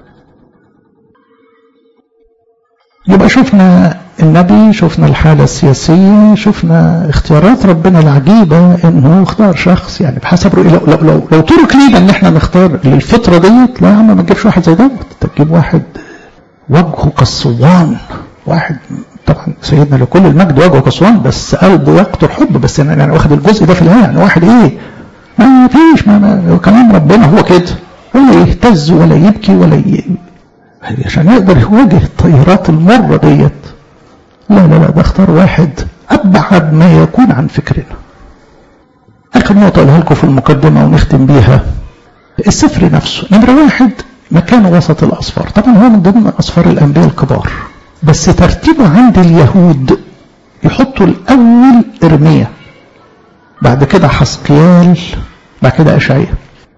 يبقى شفنا النبي شفنا الحالة السياسية شفنا اختيارات ربنا العجيبة انه اختار شخص يعني بحسب رؤية لو, لو, لو, لو ترك لينا ان احنا نختار للفترة ديت لا يا عم ما تجيبش واحد زي دوت انت تجيب واحد وجهه كالصوان واحد طبعا سيدنا لكل المجد وجهه كسوان بس قلبه يقطر حب بس انا يعني واخد الجزء ده في الآية يعني واحد ايه ما فيش ما, ما كلام ربنا هو كده ولا يهتز ولا يبكي ولا ي... عشان يقدر يواجه التيارات المرة ديت لا لا لا ده اختار واحد أبعد ما يكون عن فكرنا آخر نقطة أقولها لكم في المقدمة ونختم بيها السفر نفسه نمرة واحد مكانه وسط الأصفار طبعا هو من ضمن أصفار الأنبياء الكبار بس ترتيبه عند اليهود يحطوا الأول إرميا بعد كده حسقيال بعد كده أشعيا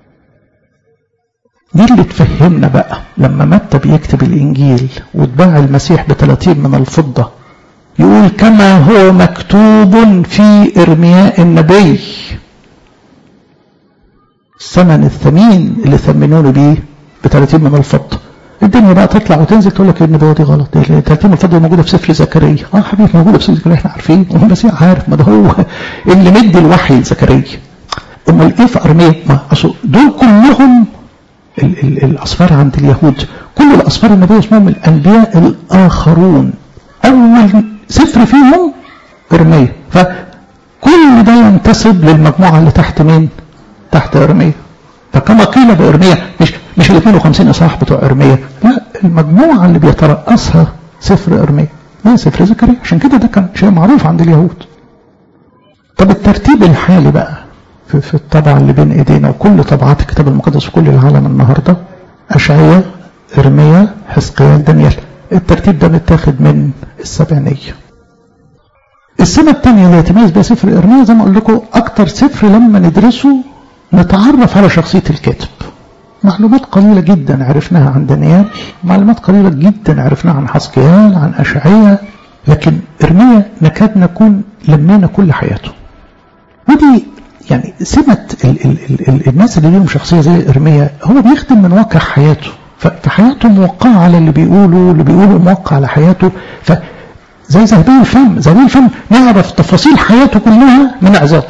دي اللي تفهمنا بقى لما متى بيكتب الإنجيل واتباع المسيح بثلاثين من الفضة يقول كما هو مكتوب في إرمياء النبي الثمن الثمين اللي ثمنونه بيه ب 30 من الفضة الدنيا بقى تطلع وتنزل تقول لك النبوة دي غلط دي 30 من الفضة موجودة في سفر زكريا اه حبيبي موجودة في سفر زكريا احنا عارفين والمسيح عارف ما ده هو اللي مدي الوحي لزكريا امال ايه في ارميه ما اصل دول كلهم ال ال الاصفار عند اليهود كل الاصفار النبويه اسمهم الانبياء الاخرون اول سفر فيهم ارميه فكل ده ينتسب للمجموعه اللي تحت مين تحت ارميه فكما قيل بارميه مش مش ال 52 اصحاح بتوع ارميه لا المجموعه اللي بيترأسها سفر ارميه لا سفر زكريا عشان كده ده كان شيء معروف عند اليهود طب الترتيب الحالي بقى في, في الطبعة اللي بين ايدينا وكل طبعات الكتاب المقدس في كل العالم النهارده اشعياء ارميا حزقيال دانيال الترتيب ده متاخد من السبعينيه السنة الثانية اللي يتميز بها سفر إرميا زي ما أقول لكم أكتر سفر لما ندرسه نتعرف على شخصية الكاتب معلومات قليلة جدا عرفناها عن دانيال معلومات قليلة جدا عرفناها عن حسقيال عن أشعية لكن إرميا نكاد نكون لمينا كل حياته ودي يعني سمة ال ال ال ال الناس اللي ليهم شخصية زي إرميا هو بيخدم من واقع حياته فحياته موقعة على اللي بيقوله اللي بيقوله موقع على حياته ف زي ذهبي الفم ذهبي الفم نعرف تفاصيل حياته كلها من أعزاته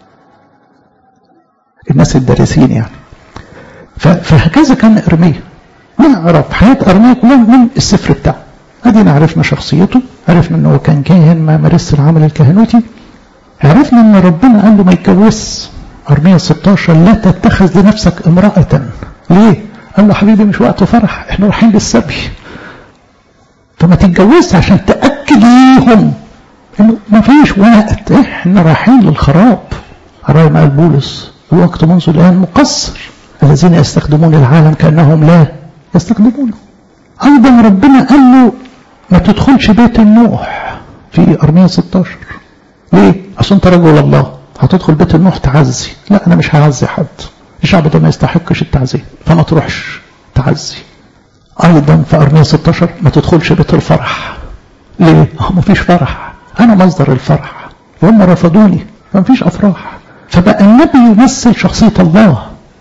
الناس الدارسين يعني فهكذا كان إرميا نعرف حياة إرميا كلها من السفر بتاعه ادينا عرفنا شخصيته عرفنا انه كان كاهن ما مارس العمل الكهنوتي عرفنا ان ربنا قال له ما يتجوزش ارميا 16 لا تتخذ لنفسك امرأة ليه؟ قال له حبيبي مش وقت فرح احنا رايحين للسبي فما تتجوزش عشان تأكد ليهم انه ما فيش وقت احنا رايحين للخراب على ما قال بولس الوقت منذ الان مقصر الذين يستخدمون العالم كانهم لا يستخدمونه ايضا ربنا قال له ما تدخلش بيت النوح في ارميا 16 ليه؟ عشان انت رجل الله هتدخل بيت النوح تعزي لا انا مش هعزي حد الشعب ده ما يستحقش التعزيه فما تروحش تعزي ايضا في ارميا 16 ما تدخلش بيت الفرح ليه؟ ما فيش فرح انا مصدر الفرح وهم رفضوني فما فيش افراح فبقى النبي يمثل شخصيه الله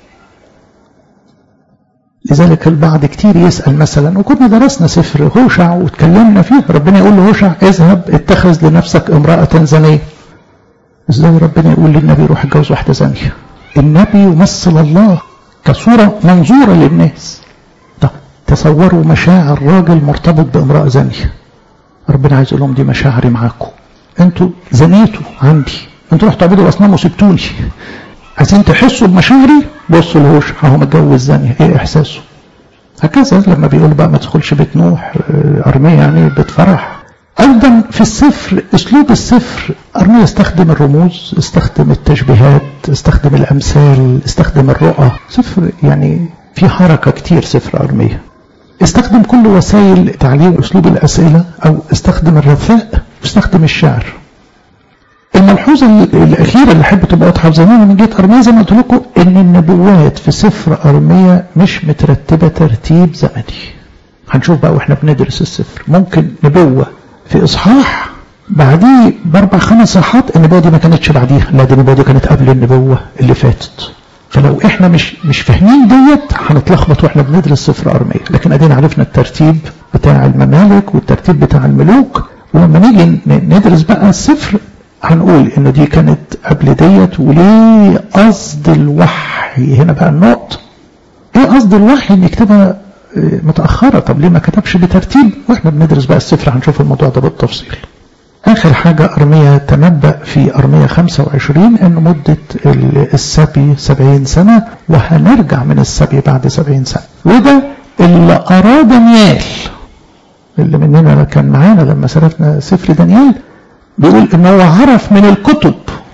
لذلك البعض كتير يسأل مثلا وكنا درسنا سفر هوشع واتكلمنا فيه ربنا يقول لهوشع اذهب اتخذ لنفسك امرأة زنية ازاي ربنا يقول للنبي روح اتجوز واحدة زانية النبي يمثل الله كصورة منظورة للناس طب تصوروا مشاعر راجل مرتبط بامرأة زانية ربنا عايز يقول لهم دي مشاعري معاكم انتوا زنيتوا عندي انتوا رحتوا تعبدوا الاصنام وسبتوني عايزين تحسوا بمشاعري بصوا لهوش هو متجوز زانية ايه احساسه هكذا لما بيقول بقى ما تدخلش بيت نوح ارميا يعني بيت فرح ايضا في السفر اسلوب السفر ارميا استخدم الرموز استخدم التشبيهات استخدم الامثال استخدم الرؤى سفر يعني في حركة كتير سفر ارميا استخدم كل وسائل تعليم اسلوب الاسئلة او استخدم الرثاء واستخدم الشعر الملحوظة الأخيرة اللي أحب تبقى واضحة في زمان من جهة أرميا زي ما قلت لكم إن النبوات في سفر أرميا مش مترتبة ترتيب زمني. هنشوف بقى واحنا بندرس السفر ممكن نبوة في إصحاح بعديه بأربع خمس صحات النبوة دي ما كانتش بعديها، لا دي النبوة دي كانت قبل النبوة اللي فاتت. فلو احنا مش مش فاهمين ديت هنتلخبط واحنا بندرس سفر أرميا، لكن ادينا عرفنا الترتيب بتاع الممالك والترتيب بتاع الملوك ولما نيجي ندرس بقى السفر هنقول انه دي كانت قبل ديت وليه قصد الوحي هنا بقى النقطة ايه قصد الوحي ان يكتبها متأخرة طب ليه ما كتبش بترتيب واحنا بندرس بقى السفر هنشوف الموضوع ده بالتفصيل آخر حاجة أرمية تنبأ في أرمية 25 أن مدة السبي 70 سنة وهنرجع من السبي بعد 70 سنة وده اللي أراد دانيال اللي مننا كان معانا لما سرفنا سفر دانيال بيقول إن هو عرف من الكتب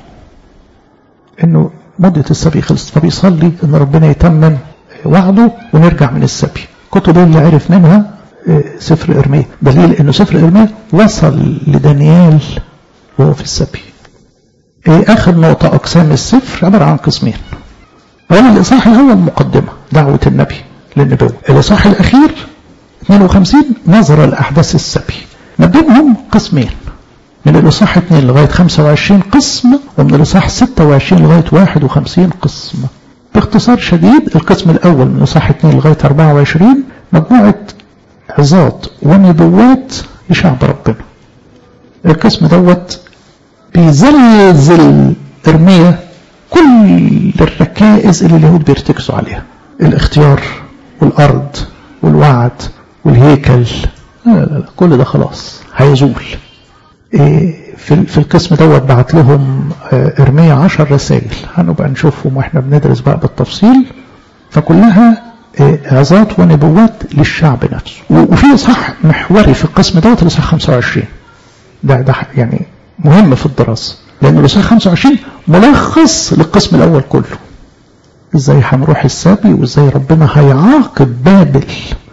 إنه مدة السبي خلصت فبيصلي إن ربنا يتمم وعده ونرجع من السبي كتب اللي عرف منها سفر إرميا دليل أنه سفر إرميا وصل لدانيال وهو في السبي آخر نقطة أقسام السفر عبارة عن قسمين أولا الإصحاح الأول مقدمة دعوة النبي للنبوة الإصحاح الأخير 52 نظرة لأحداث السبي ما بينهم قسمين من الإصحاح 2 لغاية 25 قسم ومن الإصحاح 26 لغاية 51 قسم باختصار شديد القسم الأول من الإصحاح 2 لغاية 24 مجموعة عظات ونبوات لشعب ربنا القسم دوت بيزلزل ارميا كل الركائز اللي اليهود بيرتكزوا عليها الاختيار والارض والوعد والهيكل لا لا لا كل ده خلاص هيزول إيه في في القسم دوت بعت لهم ارميا عشر رسائل هنبقى نشوفهم واحنا بندرس بقى بالتفصيل فكلها عظات ونبوات للشعب نفسه وفي اصحاح محوري في القسم دوت الاصحاح 25 ده ده يعني مهم في الدراسه لان الاصحاح 25 ملخص للقسم الاول كله ازاي هنروح السبي وازاي ربنا هيعاقب بابل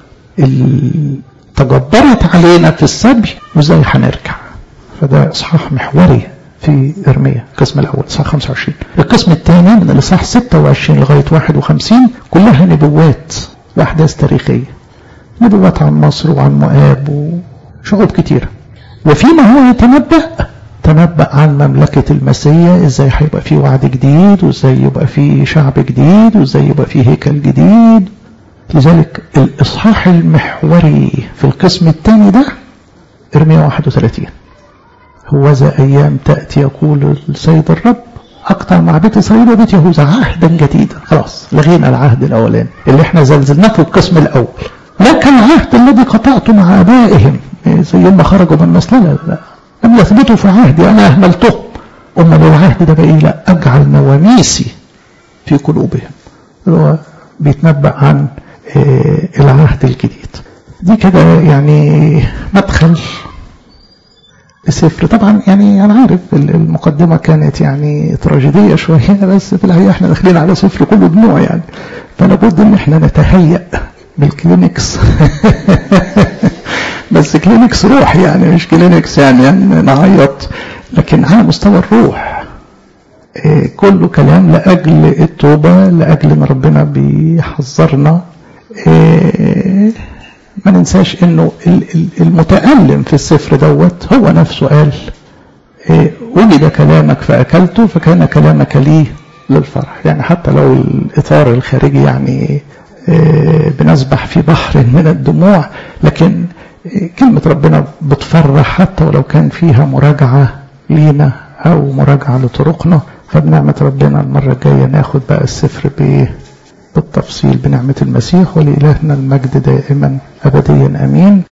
اللي تجبرت علينا في السبي وازاي هنرجع فده اصحاح محوري في ارميا القسم الاول اصحاح 25 القسم الثاني من الاصحاح 26 لغايه 51 كلها نبوات واحداث تاريخيه نبوات عن مصر وعن مؤاب وشعوب كتيره وفيما هو يتنبأ تنبأ عن مملكة المسيح ازاي هيبقى في وعد جديد وازاي يبقى في شعب جديد وازاي يبقى في هيكل جديد لذلك الاصحاح المحوري في القسم الثاني ده ارميا 31 هو ذا أيام تأتي يقول السيد الرب أقطع مع بيت إسرائيل وبيت يهوذا عهدا جديدا خلاص لغينا العهد الأولاني اللي احنا زلزلناه في القسم الأول لك العهد الذي قطعته مع آبائهم زي ما خرجوا من مصر لا لا لم يثبتوا في عهدي أنا أهملتهم أمال العهد ده بقى إيه لا أجعل نواميسي في قلوبهم هو بيتنبأ عن العهد الجديد دي كده يعني مدخل السفر طبعا يعني انا عارف المقدمه كانت يعني تراجيديه شويه بس في الحقيقه احنا داخلين على سفر كله دموع يعني فلا بد ان احنا نتهيأ بالكلينكس بس كلينكس روح يعني مش كلينكس يعني, يعني نعيط لكن على مستوى الروح إيه كله كلام لاجل التوبه لاجل ان ربنا بيحذرنا إيه ما ننساش انه المتألم في السفر دوت هو نفسه قال إيه وجد كلامك فأكلته فكان كلامك لي للفرح يعني حتى لو الإطار الخارجي يعني إيه بنسبح في بحر من الدموع لكن إيه كلمة ربنا بتفرح حتى ولو كان فيها مراجعة لينا أو مراجعة لطرقنا فبنعمة ربنا المرة الجاية ناخد بقى السفر بإيه بالتفصيل بنعمة المسيح ولإلهنا المجد دائما أبديا أمين